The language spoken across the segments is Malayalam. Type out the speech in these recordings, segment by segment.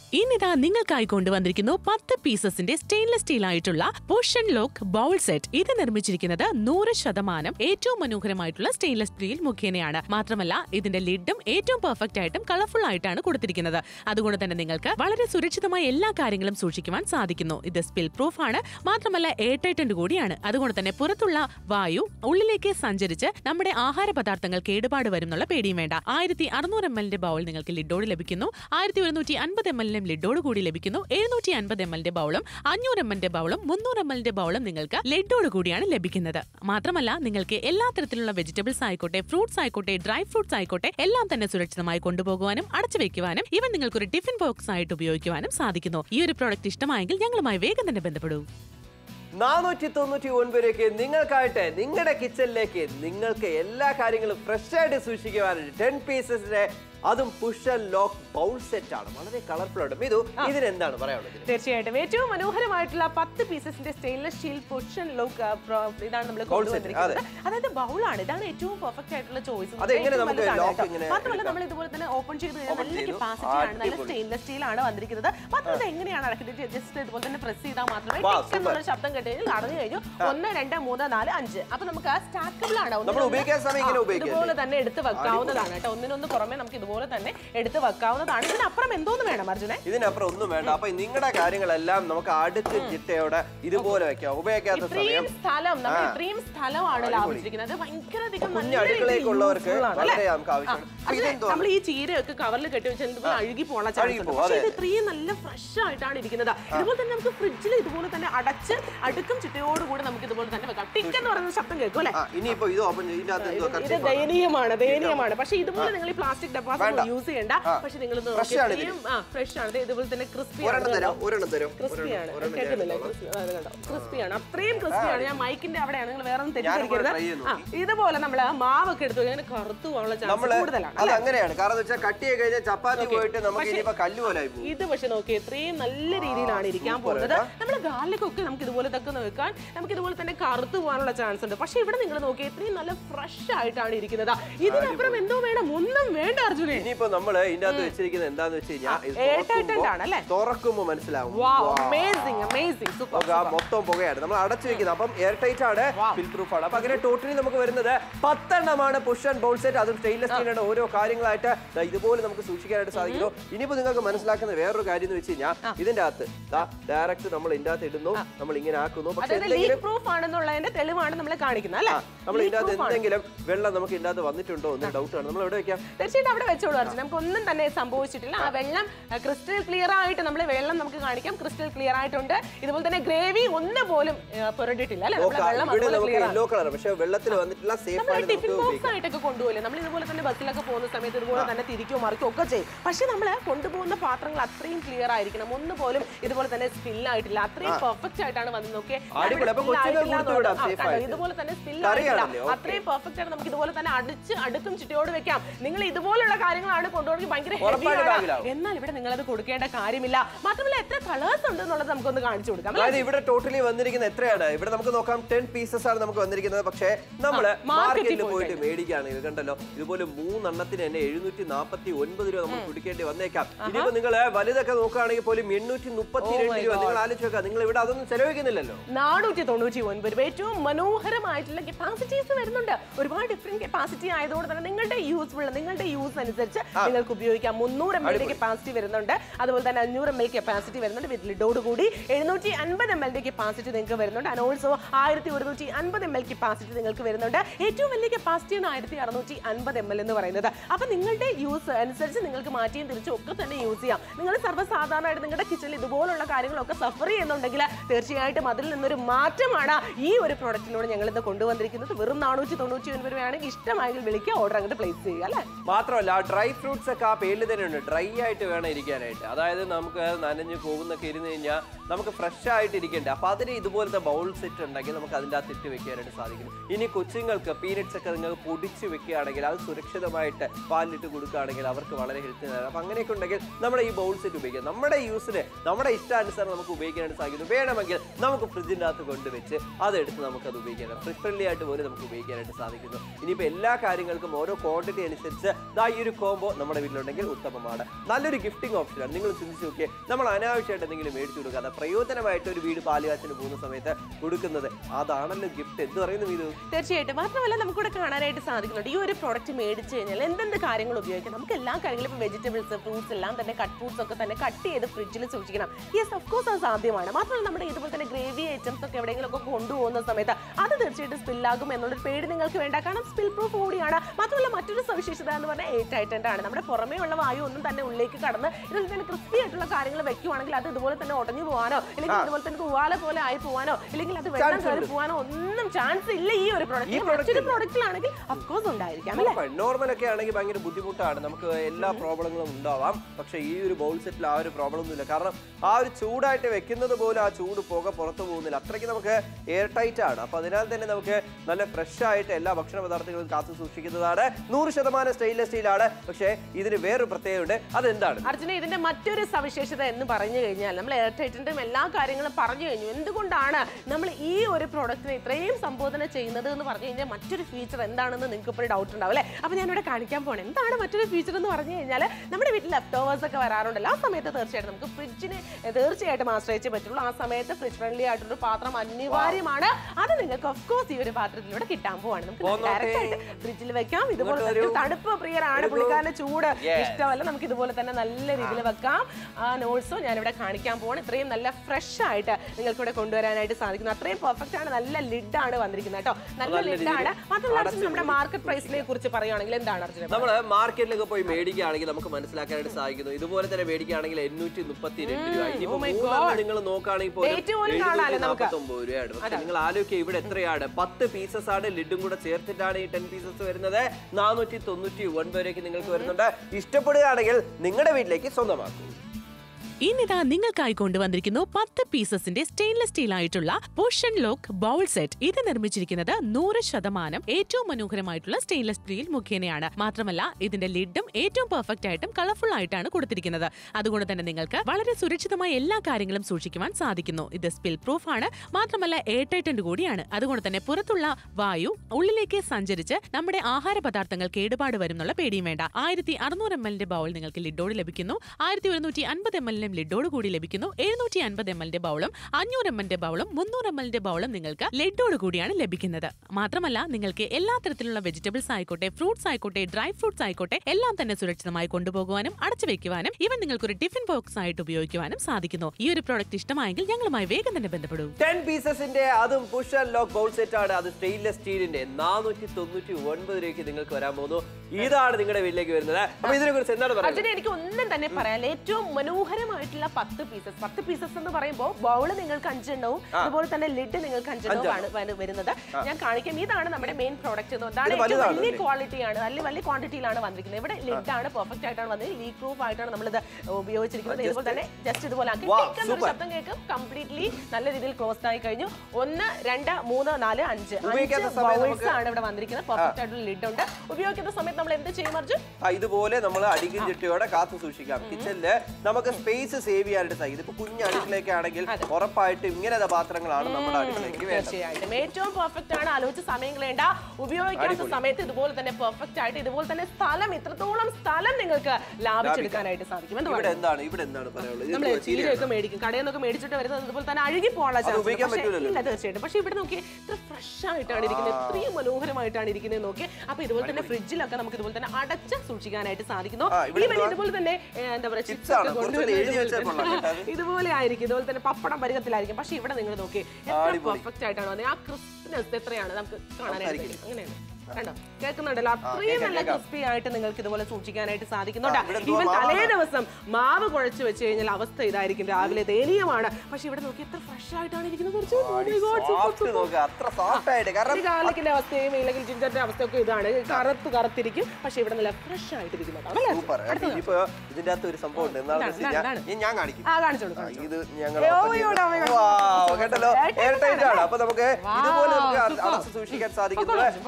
ഇന്നിതാ നിങ്ങൾക്കായി കൊണ്ടുവന്നിരിക്കുന്നു പത്ത് പീസസിന്റെ സ്റ്റെയിൻലെസ് സ്റ്റീൽ ആയിട്ടുള്ള പുഷൻ ലോക്ക് ബൗൾ സെറ്റ് ഇത് നിർമ്മിച്ചിരിക്കുന്നത് നൂറ് ശതമാനം ഏറ്റവും മനോഹരമായിട്ടുള്ള സ്റ്റെയിൻലെസ് സ്റ്റീൽ മുഖേനയാണ് മാത്രമല്ല ഇതിന്റെ ലിഡും ഏറ്റവും പെർഫെക്റ്റ് ആയിട്ടും കളർഫുൾ ആയിട്ടാണ് കൊടുത്തിരിക്കുന്നത് അതുകൊണ്ട് തന്നെ നിങ്ങൾക്ക് വളരെ സുരക്ഷിതമായ എല്ലാ കാര്യങ്ങളും സൂക്ഷിക്കുവാൻ സാധിക്കുന്നു ഇത് സ്പിൽ പ്രൂഫ് ആണ് മാത്രമല്ല എയർ ടൈറ്റന്റ് കൂടിയാണ് അതുകൊണ്ട് തന്നെ പുറത്തുള്ള വായു ഉള്ളിലേക്ക് സഞ്ചരിച്ച് നമ്മുടെ ആഹാര പദാർത്ഥങ്ങൾ കേടുപാട് വരും എന്നുള്ള പേടിയും വേണ്ട ആയിരത്തി അറുന്നൂറ് എം എല്ലിന്റെ ബൗൾ നിങ്ങൾക്ക് ലിഡോട് ലഭിക്കുന്നു ആയിരത്തി ഒരുന്നൂറ്റി അൻപത് എം എല്ലിനും ലിഡോട് കൂടി ലഭിക്കുന്നു എഴുന്നൂറ്റി അൻപത് എം എല്ലിന്റെ ബൗളും അഞ്ഞൂറ് എം എല്ലിന്റെ ബൗളും മുന്നൂറ് എം എല്ലിന്റെ ബൗളും നിങ്ങൾക്ക് ലെഡോട് കൂടിയാണ് ലഭിക്കുന്നത് മാത്രമല്ല നിങ്ങൾക്ക് എല്ലാ തരത്തിലുള്ള വെജിറ്റബിൾസ് ആയിക്കോട്ടെ ഫ്രൂട്ട്സ് ആയിക്കോട്ടെ ഡ്രൈ ഫ്രൂട്ട്സ് ആയിക്കോട്ടെ എല്ലാം തന്നെ സുരക്ഷിതമായി കൊണ്ടുപോകുവാനും അടച്ചു വെക്കുവാനും ഇവൻ നിങ്ങൾക്ക് ഒരു ടിഫിൻ ബോക്സ് ആയിട്ട് ഉപയോഗിക്കുവാനും സാധിക്കുന്നു ഈ ഒരു പ്രോഡക്റ്റ് ഇഷ്ടമായെങ്കിൽ ഞങ്ങളുമായി വേഗം തന്നെ ബന്ധപ്പെടൂ നാനൂറ്റി തൊണ്ണൂറ്റി ഒൻപതിലേക്ക് നിങ്ങൾക്കായിട്ട് നിങ്ങളുടെ കിച്ചണിലേക്ക് നിങ്ങൾക്ക് എല്ലാ കാര്യങ്ങളും ഫ്രഷ് ആയിട്ട് സൂക്ഷിക്കുവാനായിട്ട് ടെൻ പീസസിന്റെ അതും push and lock bowl set ആണ് വളരെ കളർഫുൾ ആണ് ഇത് ഇതിനെന്താണ് പറയാനുള്ളത് ഇതിന്? തീർച്ചയായിട്ടും ഏറ്റവും മനോഹരമായിട്ടുള്ള പത്ത് പീസസിന്റെ സ്റ്റെയിൻലെസ് സ്റ്റീൽ പൊഷൻ ലോക്ക് ഇതാണ് നമ്മൾ Bowl set, കൊണ്ടുവന്നിരിക്കുന്നത് അതായത് ബൗളാണ് ഇതാണ് ഏറ്റവും പെർഫെക്റ്റ് ആയിട്ടുള്ള ചോയ്സ് അതെങ്ങനെ നമുക്ക് lock ഇങ്ങനെ മാത്രമല്ല എടുക്കാം? നമ്മൾ ഇതുപോലെ തന്നെ ഓപ്പൺ ചെയ്ത് കഴിഞ്ഞാൽ Open നല്ല ചെയ്തു. കപ്പാസിറ്റി ആണ് നല്ല അടിപൊളി. സ്റ്റെയിൻലെസ് സ്റ്റീൽ ആണ് വന്നിരിക്കുന്നത് മാത്രമല്ല എങ്ങനെയാണ് അടക്കുന്നത് ജസ്റ്റ് ഇതുപോലെ തന്നെ പ്രസ് ചെയ്താൽ മാത്രമേ വാ, ടിക്ക് എന്നുള്ള ശബ്ദം കേട്ട് കഴിഞ്ഞാൽ നടന്നു കഴിഞ്ഞു ഒന്ന് രണ്ട് മൂന്ന് നാല് അഞ്ച് അപ്പൊ നമുക്ക് സ്റ്റാക്കബിൾ ആണ് നമ്മൾ ഒന്നിനൊന്ന് ഉപയോഗിക്കാൻ സമയം ഇങ്ങനെ ആ, ഉപയോഗിക്കാം ഇതുപോലെ തന്നെ എടുത്ത് വെക്കാവുന്നതാണ് കേട്ടോ ഒന്നിനൊന്ന് പുറമെ നമുക്ക് ഇതുപോലെ തന്നെ എടുത്ത് വെക്കാവുന്നതാണ് ഇതിനപ്പുറം എന്തോന്ന് വേണം അർജുനെ ഇതിനപ്പുറം ഒന്നും വേണ്ട അപ്പൊ നിങ്ങളുടെ കാര്യങ്ങളെല്ലാം നമുക്ക് അടുക്ക് ചിട്ടയോടെ ഇതുപോലെ വെക്കാം ഉപയോഗിക്കാത്ത സമയം ഇത്രയും സ്ഥലം നമ്മൾ ആ. ഇത്രയും സ്ഥലമാണ് ലാഭിച്ചിരിക്കുന്നത് ഭയങ്കരധികം കുഞ്ഞ് നല്ല രീതിയിൽ അടുക്കളയിലേക്കുള്ളവർക്ക് useful ആണ്, അല്ലേ? വളരെ നമുക്ക് ആവശ്യമാണ് ആ, അപ്പൊ അതിന് ഇതെന്തോ നമ്മൾ ഈ ചീരയൊക്കെ കവറിൽ കെട്ടി വെച്ചാൽ ഇതുപോലെ അഴുകി പോകാൻ ചാൻസ് അഴുകി ഉണ്ട് പോകും, പക്ഷേ അതെ. ഇത് ഇത്രയും നല്ല ഫ്രഷ് ആയിട്ടാണ് ഇരിക്കുന്നത് ഇതുപോലെ തന്നെ നമുക്ക് ഫ്രിഡ്ജിൽ ഇതുപോലെ തന്നെ അടച്ച് അടുക്കും ചിട്ടയോടുകൂടി നമുക്ക് ഇതുപോലെ തന്നെ വെക്കാം ടിക്ക് എന്ന് പറയുന്ന ശബ്ദം കേൾക്കും അല്ലേ ആ ഇനിയിപ്പോ ഇത് ഓപ്പൺ ഇതിനകത്ത് എന്തോ ഇത് കർച്ചീഫ് ദയനീയമാണ് ദയനീയമാണ് പക്ഷെ ഇതുപോലെ നിങ്ങൾ ഈ പ്ലാസ്റ്റിക് വേണ്ട. ഡെപ്പോസിറ്റ് യൂസ് ചെയ്യണ്ട ആ. പക്ഷെ നിങ്ങൾ Fresh ആണ് ഇതിന്. ഫ്രഷ് ആണ് ദേ ഇതുപോലെ തന്നെ ക്രിസ്പി ഒരെണ്ണം തരാം ഒരെണ്ണം തരും ക്രിസ്പിയാണ് ഒരെണ്ണം ഞാൻ കേൾക്കുന്നില്ലേ എടുത്തോളാം. ക്രിസ്പിയാണ് അത്രയും ക്രിസ്പിയാണ് ഞാൻ മൈക്കിന്റെ അവിടെയാണ് നിങ്ങൾ വേറെ ഒന്നും തെറ്റിദ്ധരിക്കരുത് try ചെയ്ത് ആ, ഇതുപോലെ നമ്മൾ മാവൊക്കെ എടുത്തു കഴിഞ്ഞാൽ കറുത്തു പോകാനുള്ള ചാൻസ് നമ്മള് കൂടുതലാണ് അത് അങ്ങനെയാണ് കാരണം എന്ന് വെച്ചാൽ കട്ട് ചെയ്ത് കഴിഞ്ഞാൽ ചപ്പാത്തി പോയിട്ട് നമുക്ക് ഇനിയിപ്പോ കല്ല് പോലെ ആയി പോകും ഇത് പക്ഷെ നോക്കി ഇത്രയും നല്ല രീതിയിലാണ് ഇരിക്കാൻ പോകുന്നത് നമ്മൾ ഗാർലിക് ഒക്കെ നമുക്ക് ഇതുപോലെ തക്കെ വെക്കാൻ നമുക്ക് ഇതുപോലെ തന്നെ കറുത്തു പോകാനുള്ള ചാൻസ് ഉണ്ട് പക്ഷെ ഇവിടെ നിങ്ങൾ നോക്കി ഇത്രയും നല്ല ഫ്രഷ് ആയിട്ടാണ് ഇരിക്കുന്നത് ഇതിനപ്പുറം എന്തോ വേണം ഒന്നും വേണ്ട അർജുനെ ഇനിയിപ്പോ നമ്മള് ഇതിന്റെ അകത്ത് വെച്ചിരിക്കുന്നത് എന്താന്ന് വെച്ച് കഴിഞ്ഞാൽ ഇത് air tight തുറക്കുമ്പോ- ആണ് അല്ലേ? തുറക്കുമ്പോ മനസ്സിലാവും അമേസിങ് അമേസിങ് സൂപ്പർ നമുക്ക് ആ മൊത്തം പുകയാണ് നമ്മൾ അടച്ചു വെക്കുന്നത് അപ്പം എയർ ടൈറ്റ് ആണ് ഫിൽ പ്രൂഫ് ആണ് അപ്പൊ അങ്ങനെ ടോട്ടലി നമുക്ക് വരുന്നത് പത്തെണ്ണമാണ് പുഷ് ആൻഡ് ബോൾ സെറ്റ് അതും സ്റ്റെയിൻലെസ് സ്റ്റീലാണ് ഓരോ കാര്യങ്ങളായിട്ട് ദാ ഇതുപോലെ നമുക്ക് സൂക്ഷിക്കാനായിട്ട് സാധിക്കുന്നു ഇനിയിപ്പോ നിങ്ങൾക്ക് മനസ്സിലാക്കുന്ന വേറൊരു കാര്യം എന്ന് വെച്ച് കഴിഞ്ഞാൽ ഇതിന്റെ അകത്ത് ഡയറക്റ്റ് നമ്മൾ ഇതിന്റെ അകത്ത് ഇടുന്നു നമ്മൾ ഇങ്ങനെ ആക്കുന്നു പക്ഷെ അതായത് എന്തെങ്കിലും ലീക്ക് പ്രൂഫ് ആണെന്നുള്ളതിന്റെ തെളിവാണ് നമ്മൾ കാണിക്കുന്നത് അല്ലേ നമ്മൾ ഇതിന്റെ അകത്ത് എന്തെങ്കിലും വെള്ളം നമുക്ക് ഇതിന്റെ അകത്ത് വന്നിട്ടുണ്ടോ എന്ന് ഡൗട്ട് ആണ് നമ്മൾ എവിടെ വെക്കാം തീർച്ചയായിട്ടും അവിടെ വെച്ചോളൂ അർജുൻ നമുക്ക് ഒന്നും തന്നെ സംഭവിച്ചിട്ടില്ല ആ വെള്ളം ക്രിസ്റ്റൽ ക്ലിയർ ആയിട്ട് നമ്മൾ വെള്ളം നമുക്ക് കാണിക്കാം ക്രിസ്റ്റൽ ക്ലിയർ ആയിട്ടുണ്ട് ഇതുപോലെ തന്നെ ഗ്രേവി ഒന്ന് പോലും ആ, പുരണ്ടിട്ടില്ല അല്ലെ നമ്മുടെ നോക്കാം വെള്ളം ഇവിടെ അതുപോലെ നമുക്ക് ക്ലിയർ ആണ് യെല്ലോ കളർ പക്ഷെ വെള്ളത്തിൽ വന്നിട്ടുള്ള സേഫ് നമ്മൾ ആയിട്ട് ടിഫിൻ നമുക്ക് ബോക്സ് ഉപയോഗിക്കാം ആയിട്ടൊക്കെ കൊണ്ടുപോകില്ലേ നമ്മൾ ഇതുപോലെ തന്നെ ബസ്സിലൊക്കെ പോകുന്ന സമയത്ത് ഇതുപോലെ തന്നെ തിരിക്കോ മറിക്കോ ഒക്കെ ചെയ്യും പക്ഷെ നമ്മൾ കൊണ്ടുപോകുന്ന പാത്രങ്ങൾ അത്രയും ക്ലിയർ ആയിരിക്കണം ഒന്ന് പോലും ഇതുപോലെ തന്നെ സ്പിൽ ആയിട്ടില്ല അത്രയും പെർഫെക്റ്റ് ആയിട്ടാണ് വന്ന് നോക്കിയേ അടിപൊളി. അപ്പൊ കൊച്ചുങ്ങൾക്ക് കൊടുത്തു വിടാം safe ആയിട്ട്. ഇതുപോലെ തന്നെ സ്പിൽ കറിയാണല്ലേ? ആയിട്ടില്ല Okay. അത്രയും പെർഫെക്റ്റ് ആണ് നമുക്ക് ഇതുപോലെ തന്നെ അടിച്ച് അടുക്കും ചുറ്റയോട് വെക്കാം നിങ്ങൾ ഇതുപോലുള്ള കാര്യങ്ങളാണ് കൊണ്ടുപോകണമെങ്കിൽ ഭയങ്കര heavy ഉറപ്പായിട്ടും ആണ് ബാഗിലാവും. എന്നാൽ ഇവിടെ നിങ്ങൾ അത് കൊടുക്കേണ്ട കാര്യമില്ല മാത്രമല്ല എത്ര കളേഴ്സ് ഉണ്ട് എന്നുള്ളത് നമുക്കൊന്ന് കാണിച്ചു കൊടുക്കാം അല്ലേ? അതായത് ഇവിടെ ടോട്ടലി വന്നിരിക്കുന്ന എത്രയാണ് ഇവിടെ നമുക്ക് നോക്കാം ടെൻ പീസസ് ആണ് നമുക്ക് വന്നിരിക്കുന്നത് പക്ഷേ നമ്മള് ആ, market ൽ മാർക്കറ്റിൽ പോയി പോയിട്ട് മേടിക്കുകയാണെങ്കിൽ കണ്ടല്ലോ ഇതുപോലെ മൂന്നെണ്ണത്തിന് തന്നെ എഴുന്നൂറ്റി നാൽപ്പത്തി ഒൻപത് രൂപ നമുക്ക് കുടിക്കേണ്ടി വന്നേക്കാം ഇനിയിപ്പോ നിങ്ങൾ വലുതൊക്കെ നോക്കുകയാണെങ്കിൽ പോലും എണ്ണൂറ്റി മുപ്പത്തി രണ്ട് രൂപ നിങ്ങൾ ആലോചിച്ച് നോക്കാം നിങ്ങൾ ഇവിടെ അതൊന്നും ചെലവഴിക്കുന്നില്ലല്ലോ നാനൂറ്റി തൊണ്ണൂറ്റി ഒൻപത് രൂപ ഏറ്റവും മനോഹരമായിട്ടുള്ള കപ്പാസിറ്റീസ് വരുന്നുണ്ട് ഒരുപാട് ഡിഫറെന്റ് കപ്പാസിറ്റി ആയതുകൊണ്ട് തന്നെ നിങ്ങളുടെ യൂസ്ഫുൾ നിങ്ങളുടെ യൂസ് അനുസരിച്ച് നിങ്ങൾക്ക് ഉപയോഗിക്കാം മുന്നൂറ് എം എൽ കപ്പാസിറ്റി വരുന്നുണ്ട് അതുപോലെ തന്നെ അഞ്ഞൂറ് എം എൽ കപ്പാസിറ്റി വരുന്നുണ്ട് വിത്ത് ലിഡോട് കൂടി എഴുന്നൂറ്റി അൻപത് എം എൽ കപ്പാസിറ്റി നിങ്ങൾക്ക് വരുന്നുണ്ട് ആൻഡ് ഓൾസോ ആയിരത്തി ഒരുന്നൂറ്റി അൻപത് എം എൽ കപ്പാസിറ്റി നിങ്ങൾക്ക് വരുന്നുണ്ട് ഏറ്റവും വലിയ കപ്പാസിറ്റിയാണ് ആയിരത്തി അറുന്നൂറ്റി അൻപത് എം എൽ എന്ന് പറയുന്നത് അപ്പൊ നിങ്ങളുടെ യൂസ് അനുസരിച്ച് നിങ്ങൾക്ക് മാറ്റിയും തിരിച്ചും ഒക്കെ തന്നെ യൂസ് ചെയ്യാം നിങ്ങൾ സർവ്വസാധാരണമായിട്ട് നിങ്ങളുടെ കിച്ചണിൽ ഇതുപോലുള്ള കാര്യങ്ങളൊക്കെ സഫർ ചെയ്യുന്നുണ്ടെങ്കിൽ തീർച്ചയായിട്ടും അതിൽ നിന്നൊരു മാറ്റമാണ് ഈ ഒരു പ്രൊഡക്റ്റിലൂടെ ഞങ്ങൾ ഇന്ന് കൊണ്ടുവന്നിരിക്കുന്നത് വെറും നാനൂറ്റി തൊണ്ണൂറ്റി ഒൻപത് രൂപയാണെങ്കിൽ ഇഷ്ടമായെങ്കിൽ വിളിക്കുക ഓർഡർ അങ്ങോട്ട് പ്ലേസ് ചെയ്യുക അല്ലേ മാത്രമല്ല ഡ്രൈ ഫ്രൂട്ട്സ് ഒക്കെ ആ പേരിൽ തന്നെയുണ്ട് ഡ്രൈ ആയിട്ട് വേണം ഇരിക്കാനായിട്ട് അതായത് നമുക്ക് നനഞ്ഞ് പോകുന്നൊക്കെ ഇരുന്ന് കഴിഞ്ഞാൽ നമുക്ക് ഫ്രഷ് ആയിട്ട് ഇരിക്കണ്ടേ അപ്പൊ അതിന് ഇതുപോലത്തെ ബൗൾ സെറ്റ് ഉണ്ടെങ്കിൽ നമുക്ക് അതിൻ്റെ അകത്ത് ഇട്ട് വെക്കാനായിട്ട് സാധിക്കും ഇനി കൊച്ചുങ്ങൾക്ക് പീനട്സ് ഒക്കെ നിങ്ങൾക്ക് പൊടിച്ച് വെക്കുകയാണെങ്കിൽ അത് സുരക്ഷിതമായിട്ട് പാലിലിട്ട് കൊടുക്കുകയാണെങ്കിൽ അവർക്ക് വളരെ ഹെൽത്തി ആണ് അപ്പൊ അങ്ങനെയൊക്കെ ഉണ്ടെങ്കിൽ നമ്മുടെ ഈ ബൗൾ സെറ്റ് ഉപയോഗിക്കാം നമ്മുടെ യൂസിന് നമ്മുടെ ഇഷ്ടാനുസരണം നമുക്ക് ഉപയോഗിക്കാനായിട്ട് സാധിക്കുന്നു വേണമെങ്കിൽ നമുക്ക് ഫ്രിഡ്ജിൻ്റെ അകത്ത് കൊണ്ടുവച്ച് അതെടുത്ത് നമുക്ക് അത് ഉപയോഗിക്കാം ഫ്രിഡ് ഫ്രണ്ട്ലി ആയിട്ട് പോലും നമുക്ക് ഉപയോഗിക്കാനായിട്ട് സാധിക്കുന്നു ഇനിയിപ്പോൾ എല്ലാ കാര്യങ്ങൾക്കും ഓരോ ക്വാണ്ടിറ്റി അനുസരിച്ച് ദാ ഈ ഒരു കോംബോ നമ്മുടെ വീട്ടിലുണ്ടെങ്കിൽ ഉത്തമമാണ് നല്ലൊരു ഗിഫ്റ്റിംഗ് ഓപ്ഷനാണ് നിങ്ങൾ ചിന്തിച്ച് നോക്കിയേ നമ്മൾ അനാവശ്യമായിട്ട് എന്തെങ്കിലും മേടിച്ചു കൊടുക്കാതെ പ്രയോജനമായിട്ട് ഒരു വീട് പാലുകാച്ചിന് പോകുന്ന സമയത്ത് കൊടുക്കുന്നത് അതാണല്ലോ ഗിഫ്റ്റ് എന്ത് പറയുന്നു ഇത് തീർച്ചയായിട്ടും മാത്രമല്ല നമുക്കിവിടെ കാണാനായിട്ട് സാധിക്കുന്നുണ്ട് ഈ ഒരു പ്രോഡക്റ്റ് മേടിച്ച് കഴിഞ്ഞാൽ എന്തെന്ത് കാര്യങ്ങൾ ഉപയോഗിക്കാം നമുക്ക് എല്ലാ കാര്യങ്ങളും ഇപ്പോൾ വെജിറ്റബിൾസ് ഫ്രൂട്ട്സ് എല്ലാം തന്നെ കട്ട് ഫ്രൂട്ട്സ് ഒക്കെ തന്നെ കട്ട് ചെയ്ത് ഫ്രിഡ്ജിൽ സൂക്ഷിക്കണം യെസ് ഓഫ് കോഴ്സ് അത് സാധ്യമാണ് മാത്രമല്ല നമ്മുടെ ഇതുപോലെ തന്നെ ഗ്രേവി ഐറ്റംസ് ഒക്കെ എവിടെയെങ്കിലും ഒക്കെ കൊണ്ടുപോകുന്ന സമയത്ത് അത് തീർച്ചയായിട്ടും സ്പില്ലാകും എന്നുള്ളൊരു പേടി നിങ്ങൾക്ക് വേണ്ട കാരണം സ്പിൽ പ്രൂഫ് കൂടിയാണ് മാത്രമല്ല മറ്റൊരു സവിശേഷത എന്ന് പറഞ്ഞാൽ എയ്റ്റ് ഐറ്റൻ്റ് ആണ് നമ്മുടെ പുറമേ ഉള്ള വായു ഒന്നും തന്നെ ഉള്ളിലേക്ക് കടന്ന് ഇതിൽ തന്നെ ക്രിസ്പി ആയിട്ടുള്ള കാര്യങ്ങൾ വെക്കുവാണെങ്കിൽ അത് ഇതുപോലെ തന്നെ ഉടഞ്ഞു പോകാനോ അല്ലെങ്കിൽ ഇതുപോലെ തന്നെ തൂവാല പോലെ ആയി പോകാനോ അല്ലെങ്കിൽ അത് വെള്ളം Chance കയറി ഉണ്ട്. പോകാനോ ഒന്നും ചാൻസ് ഇല്ല ഈ ഒരു ഈ പ്രോഡക്റ്റ് product മറ്റൊരു ഇല്ല. പ്രോഡക്റ്റിലാണെങ്കിൽ അഫ്കോഴ്സ് ഉണ്ടായിരിക്കാം അല്ലേ നോർമൽ ഒക്കെ ആണെങ്കിൽ ഭയങ്കര ബുദ്ധിമുട്ടാണ് നമുക്ക് എല്ലാ പ്രോബ്ലങ്ങളും ഉണ്ടാവാം പക്ഷേ ഈ ഒരു ബൗൾ സെറ്റിൽ ആ ഒരു പ്രോബ്ലം ഒന്നുമില്ല കാരണം ആ ഒരു ചൂടായിട്ട് വെക്കുന്നത് പോലും ആ ചൂട് പുക പുറത്തു പോകുന്നില്ല അത്രയ്ക്ക് നമുക്ക് എയർ ടൈറ്റ് ആണ് അപ്പൊ അതിനാൽ തന്നെ നമുക്ക് നല്ല ഫ്രഷ് ആയിട്ട് എല്ലാ ഭക്ഷണ പദാർത്ഥങ്ങളും കാത്തു സൂക്ഷിക്കുന്നതാണ് നൂറ് ശതമാനം സ്റ്റെയിൻലെസ് സ്റ്റീലാണ് പക്ഷേ ഇതിന് വേറൊരു പ്രത്യേകതയുണ്ട് അതെന്താണ് അർജുന ഇതിന്റെ മറ്റൊരു സവിശേഷത എന്ന് പറഞ്ഞു കഴിഞ്ഞാൽ നമ്മൾ എയർ ടൈറ്റിന്റെയും എല്ലാ കാര്യങ്ങളും പറഞ്ഞു കഴിഞ്ഞു എന്തുകൊണ്ടാണ് നമ്മൾ ഈ ഒരു പ്രോഡക്റ്റിനെ ഇത്രയും സംബോധന ചെയ്യുന്നത് എന്ന് പറഞ്ഞു കഴിഞ്ഞാൽ മറ്റൊരു ഫീച്ചർ എന്താണെന്ന് നിങ്ങൾക്ക് ഇപ്പോൾ ഡൗട്ട് ഉണ്ടാവും അല്ലേ അപ്പൊ ഞാനിവിടെ കാണിക്കാൻ പോകണം എന്താണ് മറ്റൊരു ഫീച്ചർ എന്ന് പറഞ്ഞു കഴിഞ്ഞാൽ നമ്മുടെ വീട്ടിൽ ലെഫ്റ്റ് ഓവേഴ്സ് ഒക്കെ വരാറുണ്ടല്ലോ ആ സമയത്ത് തീർച്ചയായിട്ടും നമുക്ക് ഫ്രിഡ്ജിനെ തീർച്ചയായിട്ടും ആശ്രയിച്ചേ പറ്റുള്ളൂ ആ സമയത്ത് ഫ്രിഡ്ജ് ഫ്രണ്ട്ലി ആയിട്ടൊരു പാത്രം അനിവാര്യമാണ് അത് നിങ്ങൾക്ക് ഓഫ് കോഴ്സ് ഈ ഒരു പാത്രത്തിലൂടെ കിട്ടാൻ പോവാണ് നമുക്ക് പോന്നോട്ടെ. ഡയറക്റ്റ് ആയിട്ട് ഫ്രിഡ്ജിൽ വെക്കാം ഇതുപോലെ ഇങ്ങോട്ട് തന്നെ വരൂ. തണുപ്പ് പ്രിയരാണ് എടുക്കൂ. പുള്ളിക്കാരന്റെ ചൂട് Yes. ഇഷ്ടമല്ല നമുക്ക് ഇതുപോലെ തന്നെ നല്ല രീതിയിൽ വെക്കാം ഓൾസോ ഞാനിവിടെ കാണിക്കാൻ പോവാണ് ഇത്രയും നല്ല ഫ്രഷ് ആയിട്ട് നിങ്ങൾക്ക് ഇവിടെ കൊണ്ടുവരാനായിട്ട് സാധിക്കുന്നു അത്രയും പെർഫെക്റ്റ് ആണ് നല്ല ലിഡാണ് വന്നിരിക്കുന്നത് കേട്ടോ നല്ല നല്ല ലിഡാണ് രീതിയിൽ മാത്രമല്ല അടച്ച് അർജുൻ നമ്മുടെ മാർക്കറ്റ് പ്രൈസിനെ കുറിച്ച് പറയുകയാണെങ്കിൽ എന്താണ് അർജുന നമ്മൾ മാർക്കറ്റിലൊക്കെ പോയി മേടിക്കുകയാണെങ്കിൽ നമുക്ക് മനസ്സിലാക്കാനായിട്ട് സാധിക്കുന്നു ഇതുപോലെ തന്നെ മേടിക്കുകയാണെങ്കിൽ എണ്ണൂറ്റി മുപ്പത്തി രണ്ട് രൂപ ഇനിയിപ്പോ oh my മൂന്നെണ്ണം God. നിങ്ങൾ നോക്കുകയാണെങ്കിൽ പോലും Date പോലും കാണാമല്ലോ നമുക്ക്. നാൽപ്പത്തൊമ്പത് രൂപയാണ് പക്ഷെ നിങ്ങൾ ആലോചിക്കുക ഇവിടെ എത്രയാണ് പത്ത് പീസസ് ആണ് ലിഡും കൂടെ ചേർത്തിട്ടാണ് ഈ ടെൻ പീസസ് വരുന്നത് നാനൂറ്റി തൊണ്ണൂറ്റി ഒൻപത് രൂപയ്ക്ക് നിങ്ങൾക്ക് വരുന്നുണ്ട് ഇഷ്ടപ്പെടുകയാണെങ്കിൽ നിങ്ങളുടെ വീട്ടിലേക്ക് സ്വന്തമാക്കൂ ഇന്നിതാ നിങ്ങൾക്കായി കൊണ്ടുവന്നിരിക്കുന്നു പത്ത് പീസസിന്റെ സ്റ്റെയിൻലെസ് സ്റ്റീൽ ആയിട്ടുള്ള പുഷൻ ലോക്ക് ബൗൾ സെറ്റ് ഇത് നിർമ്മിച്ചിരിക്കുന്നത് നൂറ് ശതമാനം ഏറ്റവും മനോഹരമായിട്ടുള്ള സ്റ്റെയിൻലെസ് സ്റ്റീൽ മുഖേനയാണ് മാത്രമല്ല ഇതിന്റെ ലിഡും ഏറ്റവും പെർഫെക്റ്റ് ആയിട്ടും കളർഫുൾ ആയിട്ടാണ് കൊടുത്തിരിക്കുന്നത് അതുകൊണ്ട് തന്നെ നിങ്ങൾക്ക് വളരെ സുരക്ഷിതമായ എല്ലാ കാര്യങ്ങളും സൂക്ഷിക്കുവാൻ സാധിക്കുന്നു ഇത് സ്പിൽ പ്രൂഫ് ആണ് മാത്രമല്ല എയർ ടൈറ്റന്റ് കൂടിയാണ് അതുകൊണ്ട് തന്നെ പുറത്തുള്ള വായു ഉള്ളിലേക്ക് സഞ്ചരിച്ച് നമ്മുടെ ആഹാര പദാർത്ഥങ്ങൾ കേടുപാട് വരുന്നുള്ള പേടിയും വേണ്ട ആയിരത്തി അറുന്നൂറ് എം എല്ലിന്റെ ബൗൾ നിങ്ങൾക്ക് ലിഡോട് ലഭിക്കുന്നു ആയിരത്തി ഒരുന്നൂറ്റി അൻപത് എം എല്ലിനും ലിഡോട് കൂടി ലഭിക്കുന്നു എഴുന്നൂറ്റി അൻപത് എം എല്ലിന്റെ ബൗളും അഞ്ഞൂറ് എം എല്ലിന്റെ ബൗളും മുന്നൂറ് എം എല്ലിന്റെ ബൗളും നിങ്ങൾക്ക് ലെഡോട് കൂടിയാണ് ലഭിക്കുന്നത് മാത്രമല്ല നിങ്ങൾക്ക് എല്ലാ തരത്തിലുള്ള വെജിറ്റബിൾസ് ആയിക്കോട്ടെ ഫ്രൂട്ട്സ് ആയിക്കോട്ടെ ഡ്രൈ ഫ്രൂട്ട്സ് ആയിക്കോട്ടെ എല്ലാം തന്നെ സുരക്ഷിതമായി കൊണ്ടുപോകുവാനും അടച്ചു വെക്കുവാനും ഇവൻ നിങ്ങൾക്ക് ഒരു ടിഫിൻ ബോക്സ് ആയിട്ട് ഉപയോഗിക്കുവാനും സാധിക്കുന്നു ഈ ഒരു പ്രോഡക്റ്റ് ഇഷ്ടമായെങ്കിൽ ഞങ്ങളുമായി വേഗം തന്നെ ബന്ധപ്പെടൂ ടെൻ പീസസിന്റെ അതും push and lock bowl set ആണ് അത് സ്റ്റെയിൻലെസ് സ്റ്റീലിന്റെ നാനൂറ്റി തൊണ്ണൂറ്റി ഒൻപത് രൂപയ്ക്ക് നിങ്ങൾക്ക് വരാൻ പോകുന്നു ഇതാണ് നിങ്ങളുടെ വീട്ടിലേക്ക് വരുന്നത് അപ്പൊ ഇതിനെ കുറിച്ച് എന്താണ് പറയുന്നത് അർജുന എനിക്ക് ഒന്നും തന്നെ പറയാനില്ല ഏറ്റവും മനോഹരമായിട്ടുള്ള പത്ത് പീസസ് പത്ത് പീസസ് എന്ന് പറയുമ്പോൾ ബൗള് നിങ്ങൾക്ക് അഞ്ചെണ്ണവും അതുപോലെ തന്നെ ലിഡ് നിങ്ങൾക്ക് അഞ്ചെണ്ണവും ആണ് വരു- വരുന്നത് ഞാൻ കാണിക്കാം ഇതാണ് നമ്മുടെ മെയിൻ പ്രോഡക്റ്റ് എന്ന് പറഞ്ഞാൽ ഇത് ഏറ്റവും വലുതാണ് വലിയ അല്ലേ? ക്വാളിറ്റിയാണ് വലിയ വലിയ ക്വാണ്ടിറ്റിയിലാണ് വന്നിരിക്കുന്നത് ഇവിടെ ലിഡ് ആണ് പെർഫെക്റ്റ് ആയിട്ടാണ് വന്നത് ലീക്ക് പ്രൂഫ് ആയിട്ടാണ് നമ്മളിത് ഉപയോഗിച്ചിരിക്കുന്നത് ഇതുപോലെ തന്നെ ജസ്റ്റ് ഇതുപോലെ ആക്കി Wow, ടിക്ക് എന്നൊരു super. ശബ്ദം കേൾക്കും കംപ്ലീറ്റ്ലി നല്ല രീതിയിൽ ക്ലോസ്ഡ് ആയി കഴിഞ്ഞു ഒന്ന് രണ്ട് മൂന്ന് നാല് അഞ്ച് ഉപയോഗിക്കാത്ത അഞ്ച് സമയം ബൗൾസ് നമുക്ക് ആണ് ഇവിടെ വന്നിരിക്കുന്നത് പെർഫെക്റ്റ് ആയിട്ടുള്ള ലിഡ് ഉണ്ട് ഉപയോഗിക്കുന്ന സമയത്ത് നമ്മൾ എന്ത് ചെയ്യും അർജുൻ ആ, ഇതുപോലെ നമ്മൾ അടിക്കും ചിട്ടയോടെ കാത്തു സൂക്ഷിക്കാം കിച്ചണില് നമുക്ക് സ്പേസ് സേവ് ചെയ്യാനായിട്ട് സാധിക്കും ഇപ്പൊ കുഞ്ഞ് അടുക്കളയൊക്കെ ആണെങ്കിൽ ഉറപ്പായിട്ടും ഇങ്ങനത്തെ പാത്രങ്ങളാണ് നമ്മുടെ അടുക്കളയ്ക്ക് വേണ്ടത് തീർച്ചയായിട്ടും ഏറ്റവും പെർഫെക്റ്റ് ആണ് ആലോചിച്ച് സമയം കളയണ്ട ഉപയോഗിക്കാത്ത അടിപൊളി. സമയത്ത് ഇതുപോലെ തന്നെ പെർഫെക്റ്റ് ആയിട്ട് ഇതുപോലെ തന്നെ സ്ഥലം ഇത്രത്തോളം സ്ഥലം നിങ്ങൾക്ക് ലാഭിച്ചെടുക്കാനായിട്ട് സാധിക്കും എന്ത് ഇവിടെ പറയുന്നു? എന്താണ് ഇവിടെ എന്താണ് പറയാനുള്ളത് നമ്മൾ ഇത് ചീരയാണ്. ചീരയൊക്കെ മേടിക്കും കടയിൽ നിന്നൊക്കെ മേടിച്ചിട്ട് വരുന്നത് ഇതുപോലെ തന്നെ അഴുകി പോകാനുള്ള അത് chance ഉണ്ട്. ഉപയോഗിക്കാൻ പക്ഷേ പറ്റൂലല്ലോ. ഇല്ല തീർച്ചയായിട്ടും പക്ഷേ ഇവിടെ നോക്കി ഇത്ര ഫ്രഷ് ആയിട്ടാണ് ഇരിക്കുന്നത് ഇത്രയും മനോഹരമായിട്ടാണ് ഇരിക്കുന്നത് നോക്കി അപ്പൊ ഇതുപോലെ തന്നെ ഫ്രിഡ്ജിലൊക്കെ നമുക്ക് ഇതുപോലെ തന്നെ അടച്ച് സൂക്ഷിക്കാനായിട്ട് സാധിക്കുന്നു ആ, ഇവിടെ ഇവൻ എന്തുവാ? ഇതുപോലെ തന്നെ ഏ, എന്താ പറയുക Chips ചിപ്സ് ഒക്കെ ആണ്. കുറച്ചുകൂടി കൊണ്ടുവരുന്നത് എഴുതി വെച്ചാൽ കൊള്ളാം കേട്ടോ അത്. ഇതുപോലെ ആയിരിക്കും ഇതുപോലെ തന്നെ പപ്പടം പരുവത്തിലായിരിക്കും പക്ഷെ ഇവിടെ നിങ്ങൾ നോക്കി എത്ര അടിപൊളി. പെർഫെക്റ്റ് ആയിട്ടാണ് വന്നത് ആ ക്രിസ്പിനെസ് എത്രയാണ് നമുക്ക് കാണാനായിട്ട് കഴിയും അങ്ങനെയാണ് കണ്ടോ കേൾക്കുന്നുണ്ടല്ലോ അത്രയും നല്ല ക്രിസ്പി ആയിട്ട് നിങ്ങൾക്ക് ഇതുപോലെ സൂക്ഷിക്കാനായിട്ട് സാധിക്കുന്നുണ്ട് ആ, ഇവിടെ എന്തുവാ ഈവൻ മാവാണ്? തലേ ദിവസം മാവ് കുഴച്ച് വെച്ച് കഴിഞ്ഞാൽ അവസ്ഥ ഇതായിരിക്കും രാവിലെ ദയനീയമാണ് പക്ഷെ ഇവിടെ നോക്കി എത്ര ഫ്രഷ് ആയിട്ടാണ് ഇരിക്കുന്നത് കുറച്ച് Oh my God, super, Soft super. നോക്ക് അത്ര സോഫ്റ്റ് ആയിട്ട് കാരണം ഒരു ഗാർലിക്കിന്റെ അവസ്ഥയും ഇല്ലെങ്കിൽ ജിഞ്ചറിന്റെ അവസ്ഥയൊക്കെ ഇതാണ് കറുത്ത് കറുത്തിരിക്കും പക്ഷെ ഇവിടെ നല്ല ഫ്രഷ് ആയിട്ടിരിക്കുന്നതാണ് അല്ലേ? സൂപ്പർ ഇനിയിപ്പോ ഇതിന്റെ അകത്ത് ഒരു സംഭവം ഉണ്ട് എന്താണെന്ന് വെച്ച് ഇതാണ്, കഴിഞ്ഞാൽ ഇനി ഞാൻ കാണിക്കും ആ കാണിച്ചു ആ, കൊടുക്കാം ഇത് ഞങ്ങൾ അയ്യോ, open ചെയ്ത് ഇവിടെ, ഇവിടെ, Wow, ഇവിടെ. കേട്ടല്ലോ Air tight എയർ ടൈറ്റ് ആണ് ആണ്. അപ്പൊ നമുക്ക് Wow, ഇതുപോലെ നമുക്ക് അട- super. അടച്ച് സൂക്ഷിക്കാൻ പൊക്കോളൂ, സാധിക്കുന്നത് പൊക്കോളൂ. ടോട്ടലി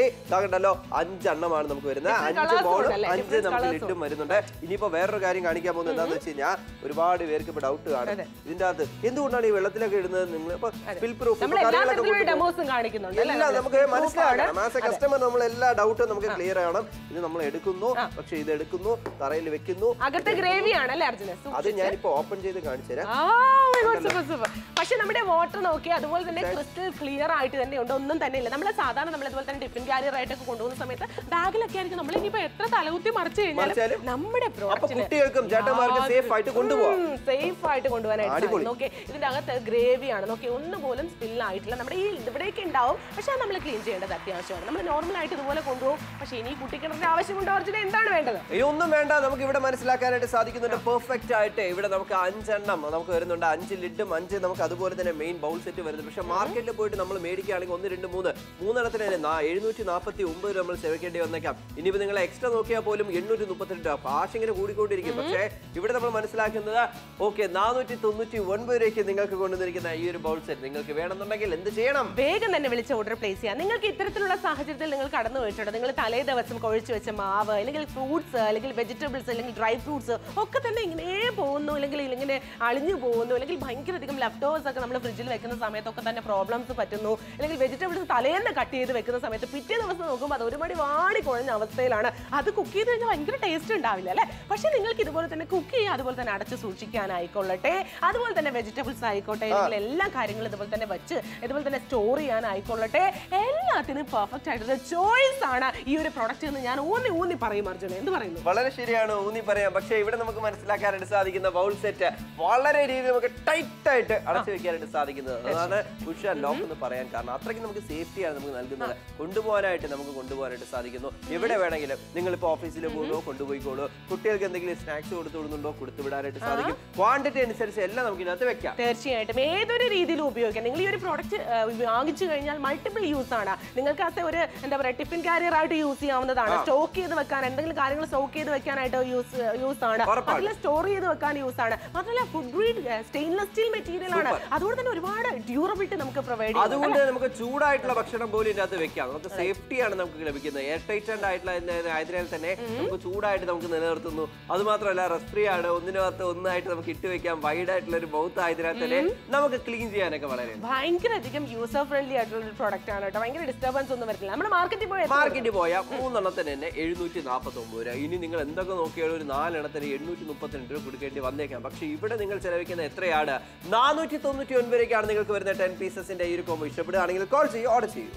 ഇതാകണ്ടല്ലോ അഞ്ചെണ്ണമാണ് നമുക്ക് വരുന്നത് Different അഞ്ച് colours ബോൾ ഉണ്ട് അല്ലേ? അഞ്ച് Different നമുക്ക് colours ലിഡും വരുന്നുണ്ട് ഇനിയിപ്പോ വേറൊരു കാര്യം കാണിക്കാൻ പോകുന്നത് എന്താണെന്ന് വെച്ച് കഴിഞ്ഞാൽ ഒരുപാട് പേർക്ക് ഇപ്പൊ ഡൗട്ട് കാണും ഇതിന്റെ അകത്ത് എന്തുകൊണ്ടാണ് ഈ വെള്ളത്തിലൊക്കെ ഇടുന്നത് നിങ്ങൾ ഇപ്പൊ സ്പിൽ പ്രൂഫ് നമ്മൾ എല്ലാ തരത്തിലുള്ള ഡെമോസും കാണിക്കുന്നുണ്ട് അല്ലേ? എല്ലാം നമുക്ക് Proof ആണ്. മനസ്സിലാക്കണം ആസ് എ കസ്റ്റമർ നമ്മൾ എല്ലാ ഡൗട്ടും നമുക്ക് ക്ലിയർ ചെയ്യണം ഇത് നമ്മൾ എടുക്കുന്നു പക്ഷെ ഇത് എടുക്കുന്നു തറയിൽ വെക്കുന്നു അകത്തെ ഗ്രേവി ആണ് അല്ലേ അർജുന അത് ഞാനിപ്പോ ഓപ്പൺ ചെയ്ത് കാണിച്ചു തരാം ആ, my God, super, super. പക്ഷെ നമ്മുടെ വാട്ടർ നോക്കി അതുപോലെ തന്നെ ക്രിസ്റ്റൽ ക്ലിയർ ആയിട്ട് തന്നെ ഉണ്ട് ഒന്നും തന്നെ ഇല്ല നമ്മൾ സാധാരണ നമ്മൾ അതുപോലെ തന്നെ ടിഫിൻ കാരിയർ ആയിട്ടൊക്കെ കൊണ്ടുപോകുന്ന സമയത്ത് ബാഗിലൊക്കെ ആയിരിക്കും നമ്മൾ ഇനിയിപ്പോ എത്ര തലകുത്തി മറിച്ചു കഴിഞ്ഞാൽ മറിച്ചാലും നമ്മുടെ അപ്പൊ പ്രോഡക്റ്റിന് കുട്ടികൾക്കും ചേട്ടന്മാർക്കും സേഫ് ആയിട്ട് കൊണ്ടുപോകാം സേഫ് ആയിട്ട് കൊണ്ടുപോകാനായിട്ട് അടിപൊളി. നോക്കി ഇതിന്റെ അകത്ത് ഗ്രേവി ആണ് നോക്കി ഒന്നും പോലും സ്പിൽ ആയിട്ടില്ല നമ്മുടെ ഈ ഇവിടെയൊക്കെ ഉണ്ടാവും പക്ഷെ അത് നമ്മൾ ക്ലീൻ ചെയ്യേണ്ടത് അത്യാവശ്യമാണ് നമ്മൾ നോർമൽ ആയിട്ട് ഇതുപോലെ കൊണ്ടുപോകും പക്ഷെ ഇനി കുട്ടിക്കിണറിന്റെ ആവശ്യമുണ്ടോ അർജുന എന്താണ് വേണ്ടത് ഈ ഒന്നും വേണ്ട നമുക്ക് ഇവിടെ മനസ്സിലാക്കാനായിട്ട് സാധിക്കുന്നുണ്ട് പെർഫെക്റ്റ് ആയിട്ട് ഇവിടെ നമുക്ക് അഞ്ചെണ്ണം നമുക്ക് വരുന്നുണ്ട് അഞ്ച് ലിഡും അഞ്ച് നമുക്ക് അതുപോലെ തന്നെ മെയിൻ ബൗൾ സെറ്റ് വരുന്നത് പക്ഷെ മാർക്കറ്റിൽ പോയിട്ട് നമ്മൾ മേടിക്കുകയാണെങ്കിൽ ഒന്ന് രണ്ട് മൂന്ന് മൂന്നെണ്ണത്തിന് തന്നെ നാ- എഴുന്നൂറ്റി നാൽപ്പത്തി ഒമ്പത് രൂപ നമ്മൾ ചെലവഴിക്കേണ്ടി വന്നേക്കാം ഇനിയിപ്പോൾ നിങ്ങൾ എക്സ്ട്രാ നോക്കിയാൽ പോലും എണ്ണൂറ്റി മുപ്പത്തിരണ്ട് രൂപ കാശ് ഇങ്ങനെ കൂടിക്കൊണ്ടിരിക്കും പക്ഷേ ഇവിടെ നമ്മൾ മനസ്സിലാക്കുന്നത് ഓക്കെ നാനൂറ്റി തൊണ്ണൂറ്റി ഒൻപത് രൂപയ്ക്ക് നിങ്ങൾക്ക് കൊണ്ടുവന്നിരിക്കുന്ന ഈ ഒരു ബൗൾ സെറ്റ് നിങ്ങൾക്ക് വേണമെന്നുണ്ടെങ്കിൽ എന്ത് ചെയ്യണം വേഗം തന്നെ വിളിച്ച് ഓർഡർ പ്ലേസ് ചെയ്യാം നിങ്ങൾക്ക് ഇത്തരത്തിലുള്ള സാഹചര്യത്തിൽ നിങ്ങൾ കടന്നു പോയിട്ടുണ്ട് നിങ്ങൾ തലേ ദിവസം കുഴച്ച് വെച്ച മാവ് അല്ലെങ്കിൽ ഫ്രൂട്ട്സ് അല്ലെങ്കിൽ വെജിറ്റബിൾസ് അല്ലെങ്കിൽ ഡ്രൈ ഫ്രൂട്ട്സ് ഒക്കെ തന്നെ ഇങ്ങനെ പോകുന്നു അല്ലെങ്കിൽ ഇങ്ങനെ അളിഞ്ഞു പോകുന്നു അല്ലെങ്കിൽ ഭയങ്കര അധികം ലെഫ്റ്റോവേഴ്സ് ഒക്കെ നമ്മൾ ഫ്രിഡ്ജിൽ വെക്കുന്ന സമയത്തൊക്കെ തന്നെ പ്രോബ്ലംസ് പറ്റുന്നു അല്ലെങ്കിൽ വെജിറ്റബിൾസ് തലേന്ന് കട്ട് ചെയ്ത് വെക്കുന്ന സമയത്ത് പിറ്റേ ദിവസം നോക്കുമ്പോൾ അത് ഒരുപാട് വാടി കുഴഞ്ഞ അവസ്ഥയിലാണ് അത് കുക്ക് ചെയ്ത് കഴിഞ്ഞാൽ ഭയങ്കര ടേസ്റ്റ് ഉണ്ടാവില്ല അല്ലേ പക്ഷേ നിങ്ങൾക്ക് ഇതുപോലെ തന്നെ കുക്ക് ചെയ്യുക അതുപോലെ തന്നെ അടച്ച് സൂക്ഷിക്കാനായിക്കൊള്ളട്ടെ അതുപോലെ തന്നെ വെജിറ്റബിൾസ് ആയിക്കോട്ടെ അല്ലെങ്കിൽ എല്ലാ കാര്യങ്ങളും ഇതുപോലെ തന്നെ വെച്ച് ഇതുപോലെ തന്നെ സ്റ്റോർ ചെയ്യാനായിക്കൊള്ളട്ടെ എല്ലാത്തിനും പെർഫെക്റ്റ് ആയിട്ടുള്ള ചോയ്സ് ആണ് ഈ ഒരു പ്രൊഡക്റ്റ് എന്ന് ഞാൻ ഊന്നി ഊന്നി പറയും അർജുന എന്ത് പറയുന്നു വളരെ ശരിയാണ് ഊന്നി പറയാം പക്ഷേ ഇവിടെ നമുക്ക് മനസ്സിലാക്കാനായിട്ട് സാധിക്കുന്ന ബൗൾ സെറ്റ് വളരെ രീതിയിൽ നമുക്ക് ടൈറ്റ് ആയിട്ട് അടച്ചു വെക്കാനായിട്ട് സാധിക്കുന്നത് അതാണ് പുഷ ലോക്ക് എന്ന് പറയാൻ കാരണം അത്രയ്ക്ക് നമുക്ക് സേഫ്റ്റിയാണ് നമുക്ക് നൽകുന്നത് കൊണ്ടുപോകാനായിട്ട് നമുക്ക് കൊണ്ടുപോകാനായിട്ട് സാധിക്കുന്നു എവിടെ വേണമെങ്കിലും നിങ്ങൾ ഇപ്പോൾ ഓഫീസിൽ പോകുന്നോ കൊണ്ടുപോയിക്കോളൂ കുട്ടികൾക്ക് എന്തെങ്കിലും സ്നാക്സ് കൊടുത്തു വിടുന്നുണ്ടോ കൊടുത്തു വിടാനായിട്ട് സാധിക്കും ക്വാണ്ടിറ്റി അനുസരിച്ച് എല്ലാം നമുക്ക് ഇതിനകത്ത് വെക്കാം തീർച്ചയായിട്ടും ഏതൊരു രീതിയിലും ഉപയോഗിക്കാം നിങ്ങൾ ഈ ഒരു പ്രോഡക്റ്റ് വാങ്ങിച്ചു കഴിഞ്ഞാൽ മൾട്ടിപ്പിൾ യൂസ് ആണ് നിങ്ങൾക്ക് അത് ഒരു എന്താ പറയുക ടിഫിൻ കാരിയർ ആയിട്ട് യൂസ് ചെയ്യാവുന്നതാണ് സ്റ്റോക്ക് ചെയ്ത് വെക്കാൻ എന്തെങ്കിലും കാര്യങ്ങൾ സ്റ്റോക്ക് ചെയ്ത് വെക്കാനായിട്ട് യൂസ് യൂസ് ആണ് ഉറപ്പാണ്. അതിൽ സ്റ്റോർ ചെയ്ത് വെക്കാൻ യൂസ് ആണ് മാത്രമല്ല food grade stainless steel material ആണ് അതുകൊണ്ട് തന്നെ ഒരുപാട് ഡ്യൂറബിലിറ്റി നമുക്ക് പ്രൊവൈഡ് ചെയ്യും അതുകൊണ്ട് നമുക്ക് ചൂടായിട്ടുള്ള ഭക്ഷണം പോലും ഇതിനകത്ത് വെക്കാം നമുക്ക് സേഫ്റ്റിയാണ് നമുക്ക് ലഭിക്കുന്നത് എയർ ടൈറ്റഡ് ആയിട്ടുള്ള ഇതിന്റെ ആയതിനാൽ തന്നെ നമുക്ക് ചൂടായിട്ട് നമുക്ക് നിലനിർത്തുന്നു അത് മാത്രമല്ല റെസ്പ്രി ആണ് ഒന്നിനകത്ത് ഒന്നായിട്ട് നമുക്ക് ഇട്ട് വെക്കാം വൈഡ് ആയിട്ടുള്ള ഒരു മൗത്ത് ആയതിനാൽ തന്നെ നമുക്ക് ക്ലീൻ ചെയ്യാനൊക്കെ വളരെ ഭയങ്കര അധികം യൂസർ ഫ്രണ്ട്ലി ആയിട്ടുള്ള ഒരു പ്രോഡക്റ്റ് ആണ് കേട്ടോ ഭയങ്കര ഡിസ്റ്റർബൻസ് ഒന്നും വരത്തില്ല നമ്മുടെ മാർക്കറ്റിൽ പോയി മാർക്കറ്റിൽ പോയാൽ മൂന്നെണ്ണത്തിന് തന്നെ എഴുന്നൂറ്റി നാൽപ്പത്തി ഒമ്പത് രൂപ ഇനി നിങ്ങൾ എന്തൊക്കെ നോക്കിയാലും ഒരു നാലെണ്ണത്തിന് എണ്ണൂറ്റി മുപ്പത്തിരണ്ട് രൂപ കൊടുക്കേണ്ടി വന്നേക്കാം പക്ഷേ ഇവിടെ നിങ്ങൾ ചെലവഴിക്കുന്ന എത്രയാണ് നാനൂറ്റി തൊണ്ണൂറ്റി ഒൻപതിലേക്കാണ് നിങ്ങൾക്ക് വരുന്ന ടെൻ പീസസിന്റെ ഈ ഒരു കോമ്പോ ഇഷ്ടപ്പെടുകയാണെങ്കിൽ കോൾ ചെയ്യൂ ഓർഡർ ചെയ്യൂ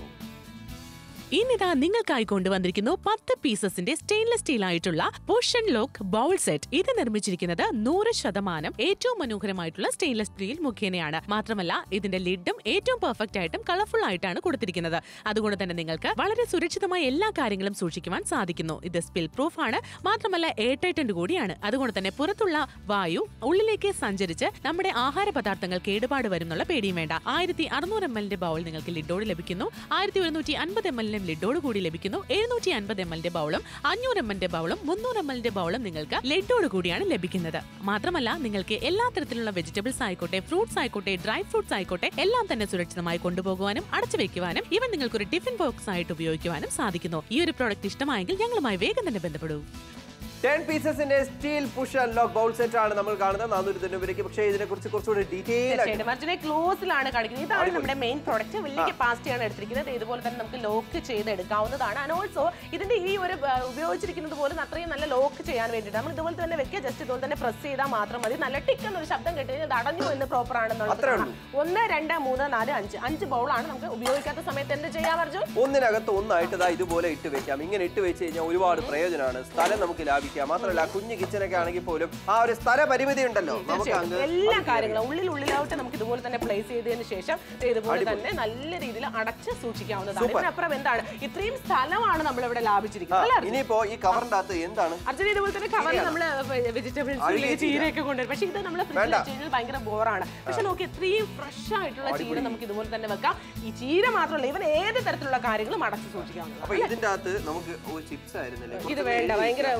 ഇന്നിതാ നിങ്ങൾക്കായി കൊണ്ടുവന്നിരിക്കുന്നു പത്ത് പീസസിന്റെ സ്റ്റെയിൻലെസ് സ്റ്റീൽ ആയിട്ടുള്ള പുഷൻ ലോക്ക് ബൗൾ സെറ്റ് ഇത് നിർമ്മിച്ചിരിക്കുന്നത് നൂറ് ശതമാനം ഏറ്റവും മനോഹരമായിട്ടുള്ള സ്റ്റെയിൻലെസ് സ്റ്റീൽ മുഖേനയാണ് മാത്രമല്ല ഇതിന്റെ ലിഡും ഏറ്റവും പെർഫെക്റ്റ് ആയിട്ടും കളർഫുൾ ആയിട്ടാണ് കൊടുത്തിരിക്കുന്നത് അതുകൊണ്ട് തന്നെ നിങ്ങൾക്ക് വളരെ സുരക്ഷിതമായ എല്ലാ കാര്യങ്ങളും സൂക്ഷിക്കുവാൻ സാധിക്കുന്നു ഇത് സ്പിൽ പ്രൂഫ് ആണ് മാത്രമല്ല എയർ ടൈറ്റന്റ് കൂടിയാണ് അതുകൊണ്ട് തന്നെ പുറത്തുള്ള വായു ഉള്ളിലേക്ക് സഞ്ചരിച്ച് നമ്മുടെ ആഹാര പദാർത്ഥങ്ങൾ കേടുപാട് വരുന്നുള്ള പേടിയും വേണ്ട ആയിരത്തി അറുന്നൂറ് എം എല്ലിന്റെ ബൗൾ നിങ്ങൾക്ക് ലിഡോട് ലഭിക്കുന്നു ആയിരത്തി ഒരുന്നൂറ്റി അൻപത് എം എല്ലിന്റെ ലിഡോട് കൂടി ലഭിക്കുന്നു എഴുന്നൂറ്റി അൻപത് എം എല്ലിന്റെ ബൗളും അഞ്ഞൂറ് എം എല്ലിന്റെ ബൗളും മുന്നൂറ് എം എല്ലിന്റെ ബൗളും നിങ്ങൾക്ക് ലെഡോട് കൂടിയാണ് ലഭിക്കുന്നത് മാത്രമല്ല നിങ്ങൾക്ക് എല്ലാ തരത്തിലുള്ള വെജിറ്റബിൾസ് ആയിക്കോട്ടെ ഫ്രൂട്ട്സ് ആയിക്കോട്ടെ ഡ്രൈ ഫ്രൂട്ട്സ് ആയിക്കോട്ടെ എല്ലാം തന്നെ സുരക്ഷിതമായി കൊണ്ടുപോകുവാനും അടച്ചു വെക്കുവാനും ഇവൻ നിങ്ങൾക്ക് ഒരു ടിഫിൻ ബോക്സ് ആയിട്ട് ഉപയോഗിക്കുവാനും സാധിക്കുന്നു ഈ ഒരു പ്രോഡക്റ്റ് ഇഷ്ടമായെങ്കിൽ ഞങ്ങളുമായി വേഗം തന്നെ ബന്ധപ്പെടൂ ടെൻ പീസസിന്റെ steel push and lock bowl set ആണ് നമ്മൾ കാണുന്നത് നാനൂറ്റി തൊണ്ണൂറ് പക്ഷേ ഇതിനെ കുറിച്ച് കുറച്ചുകൂടി ഡീറ്റെയിൽ ആയിട്ട് തീർച്ചയായിട്ടും അർജുനെ ക്ലോസിലാണ് കാണിക്കുന്നത് ഇതാണ് നമ്മുടെ മെയിൻ പ്രോഡക്റ്റ് വലിയ കപ്പാസിറ്റിയാണ് എടുത്തിരിക്കുന്നത് ഇതുപോലെ തന്നെ നമുക്ക് ലോക്ക് ചെയ്ത് എടുക്കാവുന്നതാണ് ആൻഡ് ഓൾസോ ഇതിന്റെ ഈ ഒരു ആ, ഉപയോഗിച്ചിരിക്കുന്നത് പോലും അത്രയും നല്ല ലോക്ക് ചെയ്യാൻ വേണ്ടിയിട്ട് നമ്മൾ ഇതുപോലെ തന്നെ വെക്കുക ജസ്റ്റ് ഇതുപോലെ തന്നെ പ്രസ് ചെയ്താൽ മാത്രം മതി നല്ല ടിക്ക് എന്നൊരു ശബ്ദം കേട്ട് കഴിഞ്ഞാൽ ഇത് അടഞ്ഞു എന്ന് പ്രോപ്പർ ആണെന്നുള്ളത് അത്രേ കാണാം. ഒന്ന് രണ്ട് മൂന്ന് നാല് അഞ്ച് അഞ്ച് ബൗളാണ് നമുക്ക് ഉപയോഗിക്കാത്ത സമയത്ത് എന്ത് ചെയ്യാം അർജുൻ ഒന്നിനകത്ത് ഒന്നായിട്ട് ഇതാ ഇതുപോലെ ഇട്ട് വെക്കാം ഇങ്ങനെ ഇട്ട് വെച്ച് കഴിഞ്ഞാൽ ഒരുപാട് പ്രയോജനമാണ് സ്ഥലം നമുക്ക് ലാഭിക്കാം മാത്രമല്ല കുഞ്ഞു കിച്ചനൊക്കെ ആണെങ്കിൽ പോലും ആ ഒരു സ്ഥല പരിമിതി ഉണ്ടല്ലോ നമുക്ക് അങ്ങ് എല്ലാ കാര്യങ്ങളും ഉള്ളിൽ ഉള്ളിലോട്ട് നമുക്ക് ഇതുപോലെ തന്നെ പ്ലേസ് ചെയ്തതിന് ശേഷം ദേ ഇതുപോലെ തന്നെ നല്ല രീതിയിൽ അടച്ച് സൂക്ഷിക്കാവുന്നതാണ് ഇതിനപ്പുറം എന്താണ് ഇത്രയും സ്ഥലമാണ് നമ്മൾ ഇവിടെ ലാഭിച്ചിരിക്കുന്നത് അല്ലേ അർജുൻ? ഇനിയിപ്പോ ഈ കവറിന്റെ അകത്ത് എന്താണ് അർജുന ഇതുപോലെ തന്നെ കവറിൽ നമ്മള് വെജിറ്റബിൾസ് അഴുകിയ ചീര. ചീരയൊക്കെ കൊണ്ടുവരും പക്ഷെ ഇത് നമ്മൾ ഫ്രിഡ്ജിൽ വെച്ച് കഴിഞ്ഞാൽ ഭയങ്കര ബോറാണ് പക്ഷെ നോക്കി ഇത്രയും ഫ്രഷ് ആയിട്ടുള്ള ചീര നമുക്ക് ഇതുപോലെ തന്നെ വെക്കാം ഈ ചീര മാത്രമല്ല ഇവൻ ഏത് തരത്തിലുള്ള കാര്യങ്ങളും അടച്ച് സൂക്ഷിക്കാവുന്നതാണ് അപ്പൊ ഇതിന്റെ അകത്ത് നമുക്ക് ഒരു ചിപ്സ് ആയിരുന്നല്ലേ ഇത് വേണ്ട ഭയങ്കര ഭയങ്കര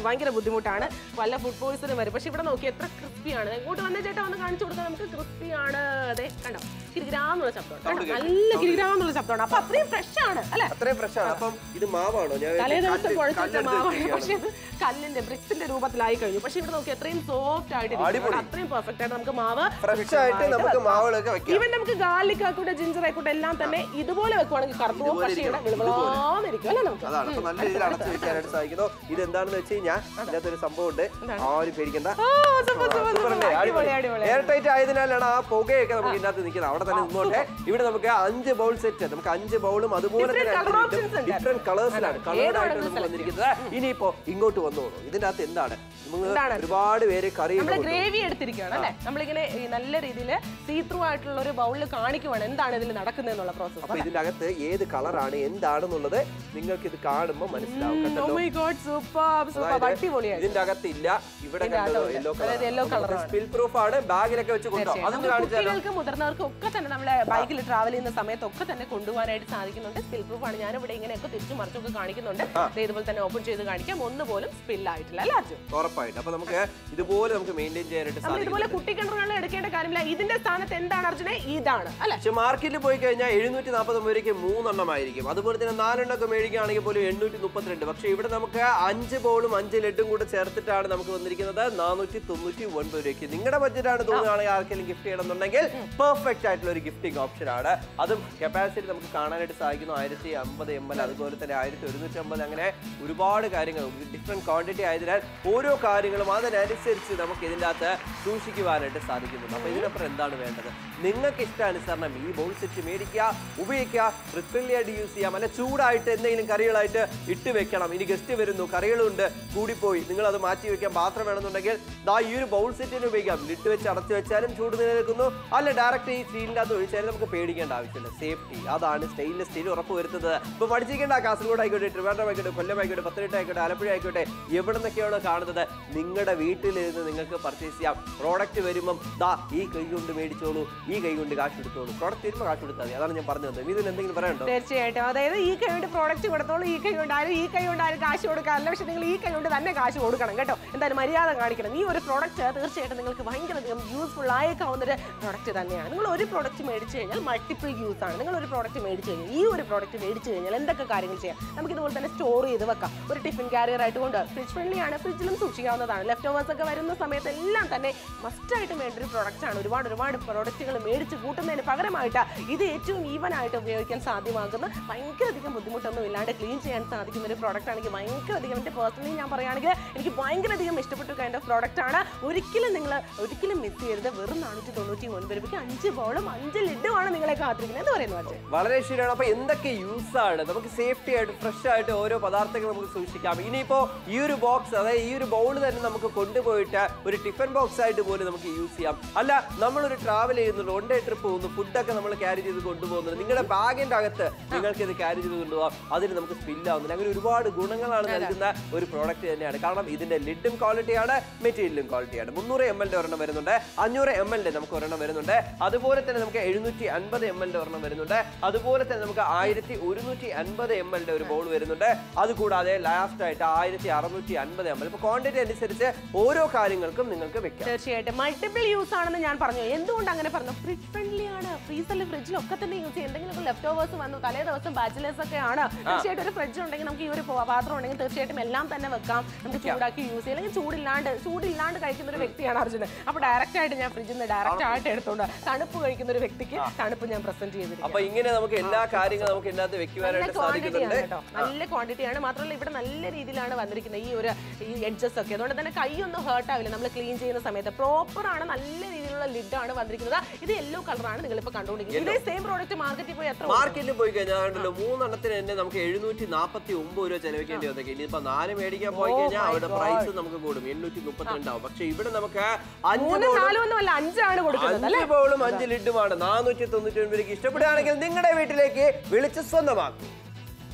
ബുദ്ധിമുട്ടാണ് പല ഫുഡ് പോയിസണും വരും പക്ഷെ ഇവിടെ നോക്കി എത്ര ക്രിസ്പിയാണ് ഇങ്ങോട്ട് വന്ന ചേട്ടാ ഒന്ന് കാണിച്ചു കൊടുക്കാം നമുക്ക് ക്രിസ്പിയാണ് അതെ കണ്ടോ കിരിഗ്രാന്നുള്ള ശബ്ദമാണ് കണ്ടോ? നല്ല കിരിഗ്രാന്നുള്ള ശബ്ദമാണ് അപ്പൊ അത്രയും ഫ്രഷ് ആണ് അല്ലെ അത്രയും ഫ്രഷ് ആണ് അപ്പം ഇത് മാവാണോ ഞാൻ തലേ ദിവസം കല്ല്- കുഴച്ചിട്ട കല്ലെടുത്ത് മാവാണ് വെച്ചിരിക്കുകയാണ്. പക്ഷെ ഇത് കല്ലിന്റെ ബ്രിക്സിന്റെ രൂപത്തിലായി കഴിഞ്ഞു പക്ഷെ ഇവിടെ നോക്കി എത്രയും സോഫ്റ്റ് ആയിട്ട് ഇരിക്കുകയാണ്. അടിപൊളി. അത്രയും പെർഫെക്റ്റ് ആയിട്ട് നമുക്ക് മാവ് ഫ്രഷ് ആയിട്ട് നമുക്ക് മാവുകളൊക്കെ വെക്കാം ഈവൻ നമുക്ക് ഗാർലിക് ആയിക്കോട്ടെ ജിഞ്ചർ ആയിക്കോട്ടെ എല്ലാം തന്നെ ഇതുപോലെ വെക്കുവാണെങ്കിൽ കറുത്തു പോകും പക്ഷേ ഇവിടെ വിളവിളാന്നിരിക്കും അല്ലേ നമുക്ക് അതാണ് അപ്പൊ നല്ല രീതിയിൽ അടച്ചു വെക്കാനായിട്ട് സാധിക്കുന്നു ഇത് എന്താണെന്ന് വെച്ച് കഴിഞ്ഞാൽ ഇതിനകത്തൊരു സംഭവം ഉണ്ട് ആരും പേടിക്കണ്ട ആ, super, super, super. അടിപൊളി, അടിപൊളി. എയർ ടൈറ്റ് ആയതിനാലാണ് ആ പുകയൊക്കെ നമുക്ക് ഇതിനകത്ത് നിൽക്കുന്നത് അവിടെ തന്നെ നിന്നോട്ടെ ഇവിടെ നമുക്ക് അഞ്ച് ബൗൾ സെറ്റ് നമുക്ക് അഞ്ച് ബൗളും അതുപോലെ Different colour options ഉണ്ട്. ഡിഫറെന്റ് കളേഴ്സിലാണ് ഏത് കളേർഡായിട്ട് വേണമെങ്കിലും നമുക്ക് വന്നിരിക്കുന്നത് ഇനിയിപ്പോ ഇങ്ങോട്ട് വന്നോളൂ ഇതിന്റെ അകത്ത് എന്താണ് നമുക്ക് എന്താണ്? ഒരുപാട് പേര് കറി നമ്മള് ഗ്രേവി എടുത്തിരിക്കുകയാണ് അല്ലെ നമ്മളിങ്ങനെ ഈ നല്ല രീതിയിൽ സീ ത്രൂ ആയിട്ടുള്ള ഒരു ബൗളിൽ കാണിക്കുവാണ് എന്താണ് ഇതിൽ നടക്കുന്നതെന്നുള്ള പ്രോസസ് അപ്പൊ ഇതിന്റെ അകത്ത് ഏത് കളറാണ് എന്താണെന്നുള്ളത് നിങ്ങൾക്ക് ഇത് കാണുമ്പോൾ മനസ്സിലാവും കേട്ടല്ലോ സൂപ്പർ സൂപ്പർ അടിപൊളിയായി ഇതിന്റെ അകത്തില്ല ഇവിടെ ഇതിന്റെ കണ്ടത് അകത്തുണ്ട്. യെല്ലോ അതായത് yellow colour ആണ്. സ്പിൽ പ്രൂഫ് ആണ് ബാഗിലൊക്കെ വെച്ച് കൊണ്ടുപോകാം അതൊന്ന് നമുക്ക് കാണിച്ചാലോ കുട്ടികൾക്ക് മുതിർന്നവർക്കും ഒക്കെ തന്നെ നമ്മളെ ബൈക്കിൽ ട്രാവൽ ചെയ്യുന്ന സമയത്തൊക്കെ തന്നെ കൊണ്ടുപോകാനായിട്ട് സാധിക്കുന്നുണ്ട് സ്പിൽ പ്രൂഫ് ആണ് ഞാനിവിടെ ഇങ്ങനെയൊക്കെ തിരിച്ചു മറിച്ചൊക്കെ കാണിക്കുന്നുണ്ട് ദേ ഇതുപോലെ തന്നെ ഓപ്പൺ ചെയ്ത് കാണിക്കാം ഒന്നുപോലും സ്പിൽ ആയിട്ടില്ല അല്ലേ അർജുൻ ഉറപ്പായിട്ട് അപ്പൊ നമുക്ക് ഇതുപോലെ നമുക്ക് മെയിൻറ്റെയിൻ ചെയ്യാനായിട്ട് നമ്മൾ സാധിക്കും ഇതുപോലെ കുട്ടി കിണറുകൾ എടുക്കേണ്ട കാര്യമില്ല ഇതിന്റെ സ്ഥാനത്ത് എന്താണ് അർജുനെ ഇതാണ് അല്ലെ പക്ഷെ മാർക്കറ്റിൽ പോയി കഴിഞ്ഞാൽ എഴുന്നൂറ്റി നാൽപ്പത് ഒമ്പത് രൂപയ്ക്ക് മൂന്നെണ്ണം ആയിരിക്കും അതുപോലെ തന്നെ നാലെണ്ണമൊക്കെ മേടിക്കുകയാണെങ്കിൽ പോലും എണ്ണൂറ്റി മുപ്പത്തിരണ്ട് പക്ഷെ ഇവിടെ നമുക്ക് അഞ്ച് ബോളും അഞ്ച് ലഡും കൂടെ ചേർത്തിട്ടാണ് നമുക്ക് വന്നിരിക്കുന്നത് നാനൂറ്റി തൊണ്ണൂറ്റി ഒൻപത് രൂപയ്ക്ക് നിങ്ങളുടെ ബഡ്ജറ്റാണ് തോന്നുകയാണെങ്കിൽ ആർക്കെങ്കിലും ഗിഫ്റ്റ് ചെയ്യണമെന്നുണ്ടെങ്കിൽ പെർഫെക്റ്റ് ആയിട്ടുള്ള ഒരു ഗിഫ്റ്റിംഗ് ഓപ്ഷൻ ആണ് അതും കപ്പാസിറ്റി നമുക്ക് കാണാനായിട്ട് സാധിക്കുന്നു ആയിരത്തി അമ്പത് എം എൽ അതുപോലെ തന്നെ ആയിരത്തി ഒരുന്നൂറ്റി അമ്പത് അങ്ങനെ ഒരുപാട് കാര്യങ്ങൾ ഡിഫറെന്റ് ക്വാണ്ടിറ്റി ആയതിനാൽ ഓരോ കാര്യങ്ങളും അതിനനുസരിച്ച് നമുക്ക് ഇതിൻ്റെ അകത്ത് സൂക്ഷിക്കുവാനായിട്ട് സാധിക്കുന്നുണ്ട് അപ്പൊ ഇതിനപ്പുറം എന്താണ് വേണ്ടത് നിങ്ങൾക്ക് ഇഷ്ടാനുസരണം ഈ ബോൾ സെറ്റ് മേടിക്കുക ഉപയോഗിക്കുക ഫ്രിഫ്രില്ലി ആയിട്ട് യൂസ് ചെയ്യാം അല്ല ചൂടായിട്ട് എന്തെങ്കിലും കറികളായിട്ട് ഇട്ട് വെക്കണം ഇനി ഗസ്റ്റ് വരുന്നു കറികളുണ്ട് കൂടിപ്പോയി നിങ്ങൾ അത് മാറ്റി വെക്കാൻ പാത്രം വേണമെന്നുണ്ടെങ്കിൽ ദാ ഈ ഒരു ബൗൾ സെറ്റിന് ഉപയോഗിക്കാം ലിട്ട് വെച്ച് അടച്ചു വെച്ചാലും ചൂട് നിലനിൽക്കുന്നു അല്ല ഡയറക്റ്റ് ഈ സ്റ്റീലിൻ്റെ അകത്ത് ഒഴിച്ചാലും നമുക്ക് പേടിക്കേണ്ട ആവശ്യമില്ല സേഫ്റ്റി അതാണ് സ്റ്റെയിൻലെസ് സ്റ്റീൽ ഉറപ്പ് വരുത്തുന്നത് ഇപ്പൊ പഠിച്ചിരിക്കേണ്ട കാസർഗോഡ് ആയിക്കോട്ടെ ട്രിവാൻഡ്രം ആയിക്കോട്ടെ കൊല്ലം ആയിക്കോട്ടെ പത്തനംതിട്ട ആയിക്കോട്ടെ ആലപ്പുഴ ആയിക്കോട്ടെ എവിടെ നിന്നൊക്കെയാണോ കാണുന്നത് നിങ്ങളുടെ വീട്ടിലിരുന്ന് നിങ്ങൾക്ക് പർച്ചേസ് ചെയ്യാം പ്രോഡക്റ്റ് വരുമ്പം ദാ ഈ കൈ കൊണ്ട് മേടിച്ചോളൂ ഈ കൈ കൊണ്ട് കാശ് എടുത്തോളൂ പ്രോഡക്റ്റ് വരുമ്പോൾ കാശ് കൊടുത്താൽ മതി അതാണ് ഞാൻ പറഞ്ഞു തന്നത് ഇതിന് എന്തെങ്കിലും പറയണ്ടോ തീർച്ചയായിട്ടും അതായത് ഈ കൈ കൊണ്ട് പ്രോഡക്റ്റ് കൊടുത്തോളൂ ഈ കൈ കൊണ്ട് ആരും ഈ കൈ കൊണ്ട് ആരും കാശ് കൊടുക്കാറില്ല പക്ഷെ നിങ്ങൾ ഈ കൈ കൊണ്ട് തന്നെ കാശ് കൊടുക്കണം കേട്ടോ എന്തായാലും മര്യാദ കാണിക്കണം ഈ ഒരു പ്രോഡക്റ്റ് തീർച്ചയായിട്ടും നിങ്ങൾക്ക് ഭയങ്കര അധികം യൂസ്ഫുൾ ആയേക്കാവുന്ന ഒരു പ്രോഡക്റ്റ് തന്നെയാണ് നിങ്ങൾ ഒരു പ്രോഡക്റ്റ് മേടിച്ചു കഴിഞ്ഞാൽ മൾട്ടിപ്പിൾ യൂസ് ആണ് നിങ്ങൾ ഒരു പ്രോഡക്റ്റ് മേടിച്ചു കഴിഞ്ഞാൽ ഈ ഒരു പ്രോഡക്റ്റ് മേടിച്ചു കഴിഞ്ഞാൽ എന്തൊക്കെ കാര്യങ്ങൾ ചെയ്യാം നമുക്ക് ഇതുപോലെ തന്നെ സ്റ്റോർ ചെയ്ത് വെക്കാം ഒരു ടിഫിൻ കാരിയർ ആയിട്ട് കൊണ്ട് ഫ്രിഡ്ജ് ഫ്രണ്ട്ലി ആണ് ഫ്രിഡ്ജിലും സൂക്ഷിക്കാവുന്നതാണ് ലെഫ്റ്റ് ഓവേഴ്സ് ഒക്കെ വരുന്ന സമയത്ത് എല്ലാം തന്നെ മസ്റ്റ് ആയിട്ട് വേണ്ട ഒരു പ്രോഡക്റ്റ് ആണ് ഒരുപാട് ഒരുപാട് പ്രോഡക്റ്റുകൾ മേടിച്ച് കൂട്ടുന്നതിന് പകരമായിട്ട് ഇത് ഏറ്റവും ഈവൻ ആയിട്ട് ഉപയോഗിക്കാൻ സാധ്യമാകുന്ന ഭയങ്കര അധികം ബുദ്ധിമുട്ടൊന്നും ഇല്ലാണ്ട് ക്ലീൻ ചെയ്യാൻ സാധിക്കുന്ന ഒരു പ്രോഡക്റ്റ് ആണെങ്കിൽ ഭയങ്കര അധികം എൻ്റെ പേഴ്സണലി ഞാൻ പറയുകയാണെങ്കിൽ എനിക്ക് ഭയങ്കര അധികം ഇഷ്ടപ്പെട്ട കൈൻഡ് ഓഫ് പ്രോഡക്റ്റ് ആണ് ഒരിക്കലും നിങ്ങൾ ഒരിക്കലും മിസ് ചെയ്യരുത് വെറും നാനൂറ്റി തൊണ്ണൂറ്റി ഒൻപത് രൂപയ്ക്ക് അഞ്ച് ബോളും അഞ്ച് ലിഡുമാണ് നിങ്ങളെ കാത്തിരിക്കുന്നത് എന്ന് പറയുന്നത് അച്ഛൻ വളരെ ശരിയാണ് അപ്പൊ എന്തൊക്കെ യൂസ് ആണ് നമുക്ക് സേഫ്റ്റി ആയിട്ട് ഫ്രഷ് ആയിട്ട് ഓരോ പദാർത്ഥങ്ങൾ നമുക്ക് സൂക്ഷിക്കാം ഇനിയിപ്പോ ഈ ഒരു ബോക്സ് അതായത് ഈ ഒരു ബൗൾ തന്നെ നമുക്ക് കൊണ്ടുപോയിട്ട് ഒരു ടിഫിൻ ബോക്സ് ആയിട്ട് പോലും നമുക്ക് യൂസ് ചെയ്യാം അല്ല നമ്മളൊരു ട്രാവൽ ചെയ്യുന്നുണ്ട് വൺ ഡേ ട്രിപ്പ് പോകുന്നു ഫുഡൊക്കെ നമ്മൾ ക്യാരി ചെയ്ത് കൊണ്ടുപോകുന്നത് നിങ്ങളുടെ ബാഗിന്റെ അകത്ത് നിങ്ങൾക്ക് ഇത് ക്യാരി ചെയ്ത് കൊണ്ടുപോകാം അതിന് നമുക്ക് സ്പിൽ ആവുന്നില്ല അങ്ങനെ ഒരുപാട് ഗുണങ്ങളാണ് നൽകുന്ന ഒരു പ്രോഡക്റ്റ് തന്നെയാണ് കാരണം ഇതിന്റെ ലിഡും ക്വാളിറ്റിയാണ് മെറ്റീരിയലും ക്വാളിറ്റിയാണ് മുന്നൂറ് എം എല്ലിന്റെ ഒരെണ്ണം വരുന്നുണ്ട് അഞ്ഞൂറ് എം എല്ലിന്റെ നമുക്ക് ഒരെണ്ണം വരുന്നുണ്ട് അതുപോലെ തന്നെ നമുക്ക് എഴുന്നൂറ്റി അൻപത് എം എല്ലിന്റെ ഒരെണ്ണം വരുന്നുണ്ട് അതുപോലെ തന്നെ നമുക്ക് ആയിരത്തി ഒരുന്നൂറ്റി അൻപത് എം എല്ലിന്റെ ഒരു ബോൾ വരുന്നുണ്ട് അതുകൂടാതെ ലാസ്റ്റ് ആയിട്ട് ആയിരത്തി അറുന്നൂറ്റി അൻപത് എം എൽ ഇപ്പൊ ക്വാണ്ടിറ്റി അനുസരിച്ച് ഓരോ കാര്യങ്ങൾക്കും നിങ്ങൾക്ക് വെക്കാം തീർച്ചയായിട്ടും മൾട്ടിപ്പിൾ യൂസ് ആണെന്ന് ഞാൻ പറഞ്ഞു എന്തുകൊണ്ട് അങ്ങനെ പറഞ്ഞു ഫ്രിഡ്ജ് ഫ്രണ്ട്ലി ആണ് ഫ്രീസറിൽ ഫ്രിഡ്ജിൽ ഒക്കെ തന്നെ യൂസ് ചെയ്യും എന്തെങ്കിലും ലെഫ്റ്റ് ഓവേഴ്സ് വന്നു തലേ ദിവസം ബാച്ചിലേഴ്സ് ഒക്കെ ആണ് തീർച്ചയായിട്ടും ഒരു ഫ്രിഡ്ജ് ഉണ്ടെങ്കിൽ നമുക്ക് ഈ ഒരു പ- പാത്രം ഉണ്ടെങ്കിൽ തീർച്ചയായിട്ടും എല്ലാം തന്നെ വെക്കാം നമുക്ക് ചൂടാക്കി യൂസ് ചെയ്യാം അല്ലെങ്കിൽ ചൂടില്ലാണ്ട് ചൂടില്ലാണ്ട് കഴിക്കുന്ന ഒരു വ്യക്തിയാണ് അർജുൻ അപ്പൊ ഡയറക്റ്റ് ആയിട്ട് ഞാൻ ഫ്രിഡ്ജിൽ നിന്ന് ഡയറക്റ്റ് ആയിട്ട് എടുത്തോണ്ട് തണുപ്പ് കഴിക്കുന്ന ഒരു വ്യക്തിക്ക് തണുപ്പ് ഞാൻ പ്രസന്റ് ചെയ്തിരിക്കും അപ്പൊ ഇങ്ങനെ നമുക്ക് എല്ലാ കാര്യങ്ങളും നമുക്ക് ഇതിനകത്ത് നല്ല വെക്കുവാനായിട്ട് ക്വാണ്ടിറ്റി ആണ് സാധിക്കുന്നുണ്ട് കേട്ടോ നല്ല ക്വാണ്ടിറ്റി ആണ് മാത്രമല്ല ഇവിടെ നല്ല രീതിയിലാണ് വന്നിരിക്കുന്നത് ഈ ഒരു ഈ എഡ്ജസ് ഒക്കെ അതുകൊണ്ട് തന്നെ കൈയൊന്നും ഹേർട്ട് ആവില്ല നമ്മൾ ക്ലീൻ ചെയ്യുന്ന സമയത്ത് പ്രോപ്പർ ആണ് നല്ല രീതിയിലുള്ള ലിഡ് ആണ് വന്നിരിക്കുന്നത് ഇത് യെല്ലോ കളറാണ് നിങ്ങൾ ഇപ്പൊ കണ്ടുകൊണ്ടിരിക്കുന്നത് ഇതേ സെയിം പ്രോഡക്റ്റ് മാർക്കറ്റിൽ പോയി എത്ര മാർക്കറ്റിൽ പോയി കഴിഞ്ഞാൽ കണ്ടല്ലോ മൂന്നെണ്ണത്തിന് തന്നെ നമുക്ക് എഴുന്നൂറ്റി നാൽപ്പത്തി ഒമ്പത് രൂപ ചെലവഴിക്കേണ്ടി വന്നേക്കും ഇനിയിപ്പോ നാല് മേടിക്കാൻ പോയി കഴിഞ്ഞാൽ അവിടെ പ്രൈസ് നമുക്ക് കൂടും എണ്ണൂറ്റി മുപ്പത്തിരണ്ടാവും പക്ഷെ ഇവിടെ നമുക്ക് അഞ്ച് മൂന്ന് ബോളും നാലും ഒന്നും അല്ല അഞ്ചാണ് കൊടുക്കുന്നത് അഞ്ച് ബോളും അഞ്ച് ലിഡുമാണ് നാനൂറ്റി തൊണ്ണൂറ്റി ഒൻപതിലേക്ക് ഇഷ്ടപ്പെടുകയാണെങ്കിൽ നിങ്ങളുടെ വീട്ടിലേക്ക് വിളിച്ച് സ്വന്തമാക്കും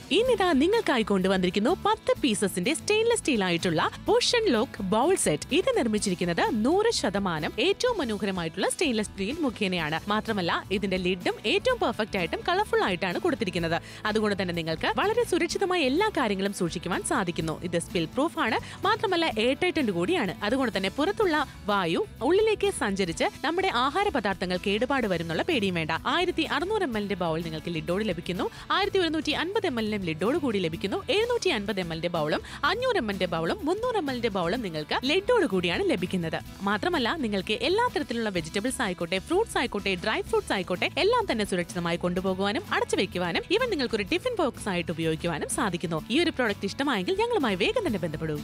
ഇനിതാ നിങ്ങൾക്കായി കൊണ്ടുവന്നിരിക്കുന്നു പത്ത് പീസസിന്റെ സ്റ്റെയിൻലെസ് സ്റ്റീൽ ആയിട്ടുള്ള പുഷൻ ലോക്ക് ബൗൾ സെറ്റ് ഇത് നിർമ്മിച്ചിരിക്കുന്നത് നൂറ് ശതമാനം ഏറ്റവും മനോഹരമായിട്ടുള്ള സ്റ്റെയിൻലെസ് സ്റ്റീൽ മുഖേനയാണ് മാത്രമല്ല ഇതിന്റെ ലിഡും ഏറ്റവും പെർഫെക്റ്റ് ആയിട്ടും കളർഫുൾ ആയിട്ടാണ് കൊടുത്തിരിക്കുന്നത് അതുകൊണ്ട് തന്നെ നിങ്ങൾക്ക് വളരെ സുരക്ഷിതമായ എല്ലാ കാര്യങ്ങളും സൂക്ഷിക്കുവാൻ സാധിക്കുന്നു ഇത് സ്പിൽ പ്രൂഫ് ആണ് മാത്രമല്ല എയർ ടൈറ്റന്റ് കൂടിയാണ് അതുകൊണ്ട് തന്നെ പുറത്തുള്ള വായു ഉള്ളിലേക്ക് സഞ്ചരിച്ച് നമ്മുടെ ആഹാര പദാർത്ഥങ്ങൾ കേടുപാട് വരുന്നുള്ള പേടിയും വേണ്ട ആയിരത്തി അറുന്നൂറ് എം എല്ലിന്റെ ബൗൾ നിങ്ങൾക്ക് ലിഡോട് ലഭിക്കുന്നു ആയിരത്തി ഒരുന്നൂറ്റി അൻപത് എം എല്ലിനും ലിഡോട് കൂടി ലഭിക്കുന്നു എഴുന്നൂറ്റി അൻപത് എം എല്ലിന്റെ ബൗളും അഞ്ഞൂറ് എം എല്ലിന്റെ ബൗളും മുന്നൂറ് എം എല്ലിന്റെ ബൗളും നിങ്ങൾക്ക് ലെഡോട് കൂടിയാണ് ലഭിക്കുന്നത് മാത്രമല്ല നിങ്ങൾക്ക് എല്ലാ തരത്തിലുള്ള വെജിറ്റബിൾസ് ആയിക്കോട്ടെ ഫ്രൂട്ട്സ് ആയിക്കോട്ടെ ഡ്രൈ ഫ്രൂട്ട്സ് ആയിക്കോട്ടെ എല്ലാം തന്നെ സുരക്ഷിതമായി കൊണ്ടുപോകുവാനും അടച്ചു വെക്കുവാനും ഇവൻ നിങ്ങൾക്ക് ഒരു ടിഫിൻ ബോക്സ് ആയിട്ട് ഉപയോഗിക്കുവാനും സാധിക്കുന്നു ഈ ഒരു പ്രോഡക്റ്റ് ഇഷ്ടമായെങ്കിൽ ഞങ്ങളുമായി വേഗം തന്നെ ബന്ധപ്പെടൂ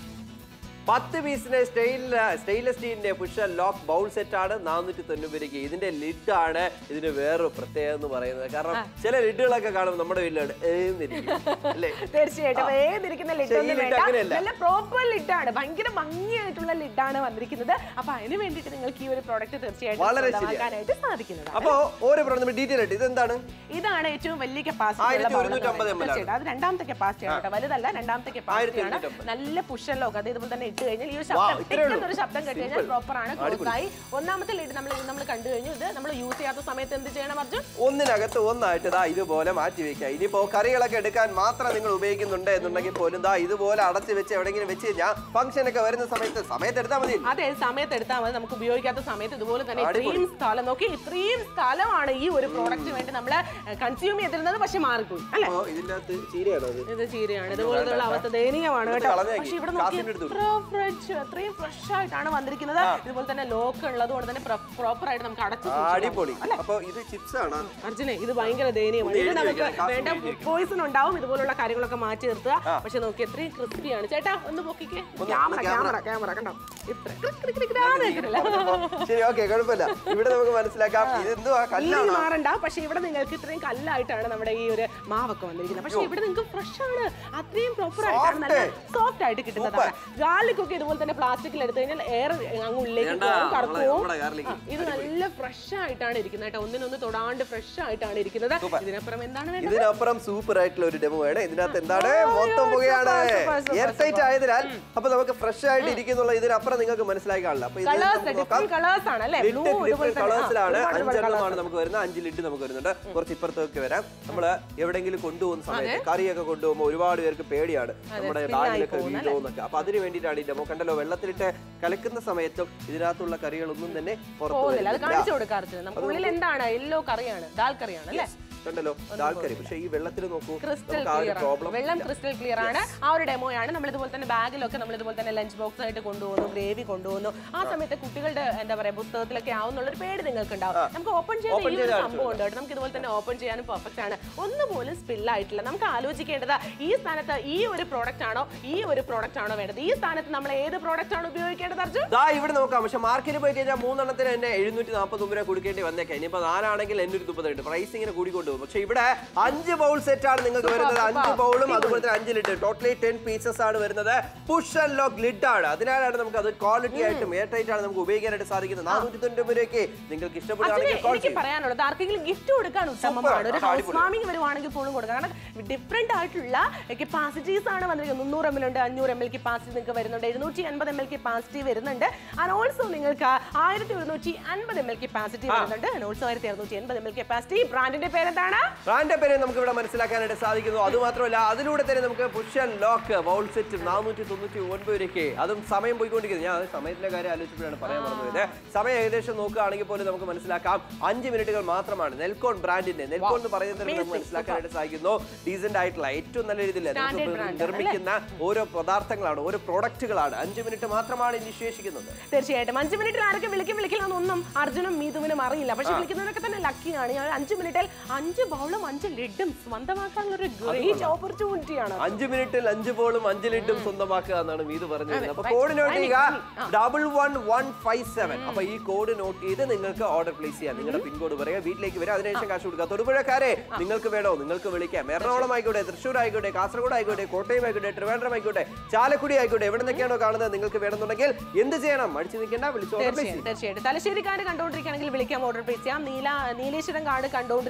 പത്ത് പീസിന്റെ സ്റ്റെയിൻ സ്റ്റെയിൻലെസ് സ്റ്റീലിന്റെ പുഷ ലോക്ക് ബൗൾ സെറ്റ് ആണ് നാനൂറ്റി തൊണ്ണൂറ് ഇതിന്റെ ലിഡ് ആണ് ഇതിന് വേറൊരു പ്രത്യേകത എന്ന് പറയുന്നത് കാരണം ചില ലിഡുകളൊക്കെ കാണുമ്പോൾ നമ്മുടെ വീട്ടിലാണ് ഏന്നിരിക്കും അല്ലേ തീർച്ചയായിട്ടും ഏതിരിക്കുന്ന ലിഡ് പക്ഷേ ഈ ഒന്നും lid വേണ്ട അങ്ങനെയല്ല. നല്ല പ്രോപ്പർ ലിഡാണ് ഭയങ്കര ഭംഗിയായിട്ടുള്ള ലിഡാണ് വന്നിരിക്കുന്നത് അപ്പൊ അതിന് വേണ്ടിയിട്ട് നിങ്ങൾക്ക് ഈ ഒരു പ്രോഡക്റ്റ് തീർച്ചയായിട്ടും വളരെ ശരിയാ. സ്വന്തമാക്കാനായിട്ട് സാധിക്കുന്നതാണ് അപ്പോ ഓരോ പ്രോഡക്റ്റ് ഡീറ്റെയിൽ ആയിട്ട് ഇതെന്താണ് ഇതാണ് ഏറ്റവും വലിയ ആയിരത്തി ഒരുന്നൂറ്റമ്പത് കപ്പാസിറ്റി ml ആണ്. അത് രണ്ടാമത്തെ കപ്പാസിറ്റി ആണ് കേട്ടോ വലുതല്ല രണ്ടാമത്തെ കപ്പാസിറ്റി ആണ് ഒരുന്നൂറ്റമ്പത്. നല്ല പുഷൻ ലോക്ക് അത് ഇതുപോലെ തന്നെ ഇട്ട് കഴിഞ്ഞാൽ ഈ ഒരു Wow, ശബ്ദം ഇത്രയേ ഉള്ളൂ. ടിക്ക് എന്നൊരു ശബ്ദം കേട്ട് കഴിഞ്ഞാൽ Simple. പ്രോപ്പർ ആണ് ക്ലോസ് അടിപൊളി. ആയി ഒന്നാമത്തെ ലീഡ് നമ്മൾ നമ്മൾ കണ്ടു കഴിഞ്ഞു ഇത് നമ്മൾ യൂസ് ചെയ്യാത്ത സമയത്ത് എന്ത് ചെയ്യണം അർജുൻ ഒന്നിനകത്ത് ഒന്നായിട്ട് ദാ ഇതുപോലെ മാറ്റി വെക്കുക ഇനിയിപ്പോ കറികളൊക്കെ എടുക്കാൻ മാത്രം നിങ്ങൾ ഉപയോഗിക്കുന്നുണ്ട് എന്നുണ്ടെങ്കിൽ പോലും ദാ ഇതുപോലെ അടച്ച് വെച്ച് എവിടെയെങ്കിലും വെച്ച് കഴിഞ്ഞാൽ ഫംഗ്ഷൻ ഒക്കെ വരുന്ന സമയത്ത് സമയത്ത് എടുത്താൽ മതി അതെ സമയത്ത് എടുത്താൽ മതി നമുക്ക് ഉപയോഗിക്കാത്ത സമയത്ത് ഇതുപോലെ തന്നെ അടിപൊളി. ഇത്രയും സ്ഥലം നോക്കി ഇത്രയും സ്ഥലമാണ് ഈ ഒരു പ്രോഡക്റ്റ് വേണ്ടി നമ്മൾ കൺസ്യൂം ചെയ്തിരുന്നത് പക്ഷെ മാറിപ്പോയി അല്ലെ ഓ ഇതിന്റെ അകത്ത് ചീരയാണോ അത് ഇത് ചീരയാണ് ഇതുപോലത്തെ അവസ്ഥ ദയനീയമാണ് എടുത്ത് കേട്ടോ കളഞ്ഞേക്ക്. പക്ഷെ ഇവിടെ നോക്കി കാസിന്റെ അടുത്ത് എത്ര ഫ്രഷ് അത്രയും ഫ്രഷ് ആയിട്ടാണ് വന്നിരിക്കുന്നത് ഇതുപോലെ തന്നെ ലോക്ക് ഉള്ളത് കൊണ്ട് തന്നെ പ്രോപ്പർ ആയിട്ട് നമുക്ക് അടച്ചു ആ, അടിപൊളി അപ്പൊ ഇത് ചിപ്സ് ആണ് അർജുനെ ഇത് ഭയങ്കര ദയനീയമാണ് ഇത് എഴുതി നമുക്ക് വെക്കണം, കാശ് വേണ്ട എഴുതി വെക്കണം. പോയിസൺ ഉണ്ടാവും ഇതുപോലുള്ള കാര്യങ്ങളൊക്കെ മാറ്റി നിർത്തുക പക്ഷെ നോക്കി എത്രയും ക്രിസ്പിയാണ് ചേട്ടാ ഒന്ന് പൊക്കിക്കേ ക്യാമറ ക്യാമറ ക്യാമറ കണ്ടോ ഇത്ര ക്രിക് ക്രിക് ക്രിക് ഇതാന്ന് കേൾക്കുന്നില്ല. ശരി ഓക്കെ കുഴപ്പമില്ല ഇവിടെ നമുക്ക് മനസ്സിലാക്കാം ഇത് എന്തുവാ ഇനി കല്ലാണ് മാറണ്ട പക്ഷെ ഇവിടെ നിങ്ങൾക്ക് ഇത്രയും കല്ലായിട്ടാണ് നമ്മുടെ ഈ ഒരു മാവൊക്കെ വന്നിരിക്കുന്നത് പക്ഷെ ഇവിടെ നിങ്ങൾക്ക് ഫ്രഷ് ആണ് അത്രയും പ്രോപ്പർ ആയിട്ടാണ് നല്ല സോഫ്റ്റ് ആയിട്ട് കിട്ടുന്നതാണ് ഗാർലിക് ഒക്കെ ഇതുപോലെ തന്നെ പ്ലാസ്റ്റിക്കിൽ എടുത്തു കഴിഞ്ഞാൽ എയർ അങ്ങ് ഉള്ളിലേക്ക് വേണ്ട, പോകും നമ്മളെ- കറക്കുവും നമ്മുടെ garlic. ആ, ഇത് നല്ല ഫ്രഷ് ആയിട്ടാണ് ഇരിക്കുന്നത് കേട്ടോ ഒന്നിനൊന്ന് തൊടാണ്ട് ഫ്രഷ് ആയിട്ടാണ് ഇരിക്കുന്നത് ഇതിനപ്പുറം എന്താണ് വേണ്ടത് ഇതിനപ്പുറം സൂപ്പർ ആയിട്ടുള്ള ഒരു ഡെമോ ആണ് ഇതിനകത്ത് എന്താണ് മൊത്തം super, പുകയാണ് super, super, എയർ ടൈറ്റ് ആയതിനാൽ അപ്പൊ നമുക്ക് ഫ്രഷ് ആയിട്ട് ഇരിക്കുന്നുള്ള ഇതിനപ്പുറം നിങ്ങൾക്ക് മനസ്സിലായി കാണില്ല അപ്പൊ ഇത് കളേഴ്സ് നമുക്ക് നോക്കാം ഡിഫറെന്റ് കളേഴ്സ് ആണ് അല്ലേ ബ്ലൂ ഇതുപോലെ തന്നെ ആ, കളേഴ്സിലാണ് ഒരുപാട് ഒരുപാട് അഞ്ചെണ്ണമാണ് colours. നമുക്ക് വരുന്നത് അഞ്ച് ലിഡ് നമുക്ക് വരുന്നുണ്ട് കുറച്ച് ഇപ്പുറത്തൊക്കെ വരാം നമ്മൾ എവിടെങ്കിലും കൊണ്ടുപോകുന്ന സമയത്ത് കറിയൊക്കെ കൊണ്ടുപോകുമ്പോൾ ഒരുപാട് പേർക്ക് പേടിയാണ് നമ്മുടെ spill ആയി ബാഗിലൊക്കെ പോകും, വീഴുമെന്നൊക്കെ അപ്പൊ അതിന് വേണ്ടിയിട്ടാണ് ഈ ഡെമോ കണ്ടല്ലോ വെള്ളത്തിലിട്ട് കലക്കുന്ന സമയത്തും ഇതിനകത്തുള്ള കറികളൊന്നും തന്നെ പുറത്തു പോകുന്നില്ല അത് വരുന്നില്ല കാണിച്ചു കൊടുക്കാറില്ല നമുക്ക് ഉള്ളിൽ എന്താണ് യെല്ലോ കറിയാണ് ദാൽ കറിയാണ് അല്ലേ കണ്ടല്ലോ ദാൽക്കറി പക്ഷെ ഈ വെള്ളത്തിൽ നോക്കൂ ക്രിസ്റ്റൽ നമുക്ക് ആ ഒരു ക്ലിയർ ആണ് പ്രോബ്ലം വെള്ളം ക്രിസ്റ്റൽ ക്ലിയർ ആണ് ആ ഒരു ഡെമോയാണ് നമ്മൾ ഇതുപോലെ തന്നെ ബാഗിലൊക്കെ നമ്മൾ ഇതുപോലെ തന്നെ ലഞ്ച് ബോക്സ് ആയിട്ട് കൊണ്ടുപോകുന്നു ഗ്രേവി കൊണ്ടുപോകുന്നു ആ സമയത്ത് കുട്ടികളുടെ എന്താ പറയാ പുസ്തകത്തിലൊക്കെ ആവുന്നുള്ള ഒരു പേടി നിങ്ങൾക്ക് ഉണ്ടാവും നമുക്ക് ഓപ്പൺ ചെയ്യുന്ന Open ഈ ഒരു ചെയ്ത് സംഭവം ഉണ്ട് കേട്ടോ. നമുക്ക് ഇതുപോലെ തന്നെ ഓപ്പൺ ചെയ്യാനും പെർഫെക്റ്റ് ആണ് ഒന്നുപോലും സ്പിൽ ആയിട്ടില്ല നമുക്ക് ആലോചിക്കേണ്ടത് ഈ സ്ഥാനത്ത് ഈ ഒരു പ്രോഡക്റ്റ് ആണോ ഈ ഒരു പ്രോഡക്റ്റ് ആണോ വേണ്ടത് ഈ സ്ഥാനത്ത് നമ്മൾ ഏത് പ്രോഡക്റ്റ് ആണ് ഉപയോഗിക്കേണ്ടത് അർജുൻ ദാ ഇവിടെ നോക്കാം പക്ഷെ മാർക്കറ്റിൽ പോയി കഴിഞ്ഞാൽ മൂന്നെണ്ണത്തിന് തന്നെ എഴുന്നൂറ്റി നാൽപ്പത് രൂപ കൊടുക്കേണ്ടി വന്നേക്കാം ഇനിയിപ്പോ നാലാണെങ്കിൽ എണ്ണൂറ്റി മുപ്പത്തിരണ്ട് പ്രൈസ് ഇങ്ങനെ കൂടിക്കൊണ്ട് പോകും പക്ഷെ ഇവിടെ അഞ്ച് ബൗൾ സെറ്റ് ആണ് നിങ്ങൾക്ക് വരുന്നത് അഞ്ച് ബൗളും അതുപോലെ തന്നെ അഞ്ച് ലിറ്റർ ടോട്ടലി ടെൻ പീസസ് ആണ് വരുന്നത് പുഷ് ആൻഡ് ലോക്ക് ലിഡ് ആണ് അതിനാലാണ് നമുക്ക് അത് ക്വാളിറ്റി ആയിട്ടും എയർ ടൈറ്റ് ആണ് നമുക്ക് ഉപയോഗിക്കാനായിട്ട് സാധിക്കുന്നത് നാനൂറ്റി തൊണ്ണൂറ്റി രൂപയ്ക്ക് നിങ്ങൾക്ക് അച്ഛനെ ഇഷ്ടപ്പെടുകയാണെങ്കിൽ കോൾ എനിക്ക് പറയാനുള്ളത് ആർക്കെങ്കിലും ഗിഫ്റ്റ് കൊടുക്കാൻ ഉത്തമമാണ് ഒരു ആ, ഹൗസ് അടിപൊളി. വാമിംഗ് വരുവാണെങ്കിൽ പോലും കൊടുക്കാം കാരണം ഡിഫറെന്റ് ആയിട്ടുള്ള കപ്പാസിറ്റീസ് ആണ് വന്നിരിക്കുന്നത് മുന്നൂറ് എം എൽ ഉണ്ട് അഞ്ഞൂറ് എം എൽ കപ്പാസിറ്റി നിങ്ങൾക്ക് വരുന്നുണ്ട് എഴുന്നൂറ്റി അൻപത് എം എൽ കപ്പാസിറ്റി വരുന്നുണ്ട് ആൻഡ് ഓൾസോ നിങ്ങൾക്ക് ആയിരത്തി ഒരുന്നൂറ്റി അൻപത് എം എൽ കപ്പാസിറ്റി വരുന്നുണ്ട് ആൻഡ് ഓൾസോ ആയിരത്തി അറുന്നൂറ്റി എൺപത് എം എൽ കപ്പാസിറ്റി ബ്രാൻഡിന്റെ പേരെന്താണ് ബ്രാൻഡ് പേര് നമുക്ക് ഇവിടെ മനസ്സിലാക്കാനായിട്ട് സാധിക്കുന്നു അതുമാത്രമല്ല അതിലൂടെ തന്നെ നമുക്ക് push and lock bowl set നാനൂറ്റി തൊണ്ണൂറ്റി ഒൻപത് രൂപയ്ക്ക് അതും സമയം പോയിക്കൊണ്ടിരിക്കുന്നത് ഞാൻ അത് സമയത്തിന്റെ കാര്യം ആലോചിച്ചപ്പോഴാണ് പറയാൻ പറഞ്ഞത് സമയം ഏകദേശം നോക്കുകയാണെങ്കിൽ പോലും നമുക്ക് മനസ്സിലാക്കാം അഞ്ച് മിനിറ്റുകൾ മാത്രമാണ് നെൽക്കോൺ ബ്രാൻഡിന്റെ നെൽക്കോൺ എന്ന് പറയുന്നത് നമുക്ക് മനസ്സിലാക്കാനായിട്ട് സാധിക്കുന്നു ഡീസന്റ് ആയിട്ടുള്ള ഏറ്റവും നല്ല രീതിയിൽ Standard നമുക്ക് brand നിർമ്മിക്കുന്ന ഓരോ പദാർത്ഥങ്ങളാണ് ഓരോ പ്രൊഡക്റ്റുകളാണ് അഞ്ച് മിനിറ്റ് മാത്രമാണ് ഇനി ശേഷിക്കുന്നത് തീർച്ചയായിട്ടും അഞ്ച് മിനിറ്റിൽ ആരൊക്കെ വിളിക്കും വിളിക്കില്ലെന്നൊന്നും അർജുനും മീതുവിനും അറിയില്ല പക്ഷെ വിളിക്കുന്നവരൊക്കെ തന്നെ ലക്കിയാണ് ഞാൻ അഞ്ച് മിനിറ്റിൽ അഞ്ച് ബൗളും അഞ്ച് ലിഡും സ്വന്തമാക്കാനുള്ള ഒരു ഗ്രേറ്റ് ഓപ്പർച്യൂണിറ്റി ആണ് അഞ്ച് മിനിറ്റിൽ അഞ്ച് ബോളും അഞ്ച് ലിറ്റും സ്വന്തമാക്കുക എന്നാണ് മീത് പറഞ്ഞത് അപ്പൊ right. കോഡ് നോട്ട് Fine, ചെയ്യുക fine. ആ. Double one one five seven അപ്പൊ ഈ കോഡ് നോട്ട് ചെയ്ത് നിങ്ങൾക്ക് ഓർഡർ പ്ലേസ് ചെയ്യാം നിങ്ങളുടെ പിൻകോഡ് പറയാം വീട്ടിലേക്ക് വരാം അതിനുശേഷം കാശ് കൊടുക്കുക തൊടുപുഴക്കാരെ നിങ്ങൾക്ക് വേണോ നിങ്ങൾക്ക് വിളിക്കാം എറണാകുളം ആയിക്കോട്ടെ തൃശ്ശൂർ ആയിക്കോട്ടെ കാസർഗോഡ് ആയിക്കോട്ടെ കോട്ടയം ആയിക്കോട്ടെ ട്രിവാൻഡ്രം ആയിക്കോട്ടെ ചാലക്കുടി ആയിക്കോട്ടെ എവിടെ നിന്നൊക്കെയാണോ കാണുന്നത് നിങ്ങൾക്ക് വേണമെന്നുണ്ടെങ്കിൽ എന്ത് ചെയ്യണം അടിച്ചു നിൽക്കേണ്ട വിളിച്ച് ഓർഡർ പ്ലേസ് തീർച്ചയായും തീർച്ചയായും തലശ്ശേരിക്കാട് കണ്ടുകൊണ്ടിരിക്കുകയാണെങ്കിൽ വിളിക്കാം ഓർഡർ പ്ലേസ് ചെയ്യാം നീല നീലേശ്വരം കാർഡ് കണ്ടുകൊണ്ടിരിക്കുകയാണ്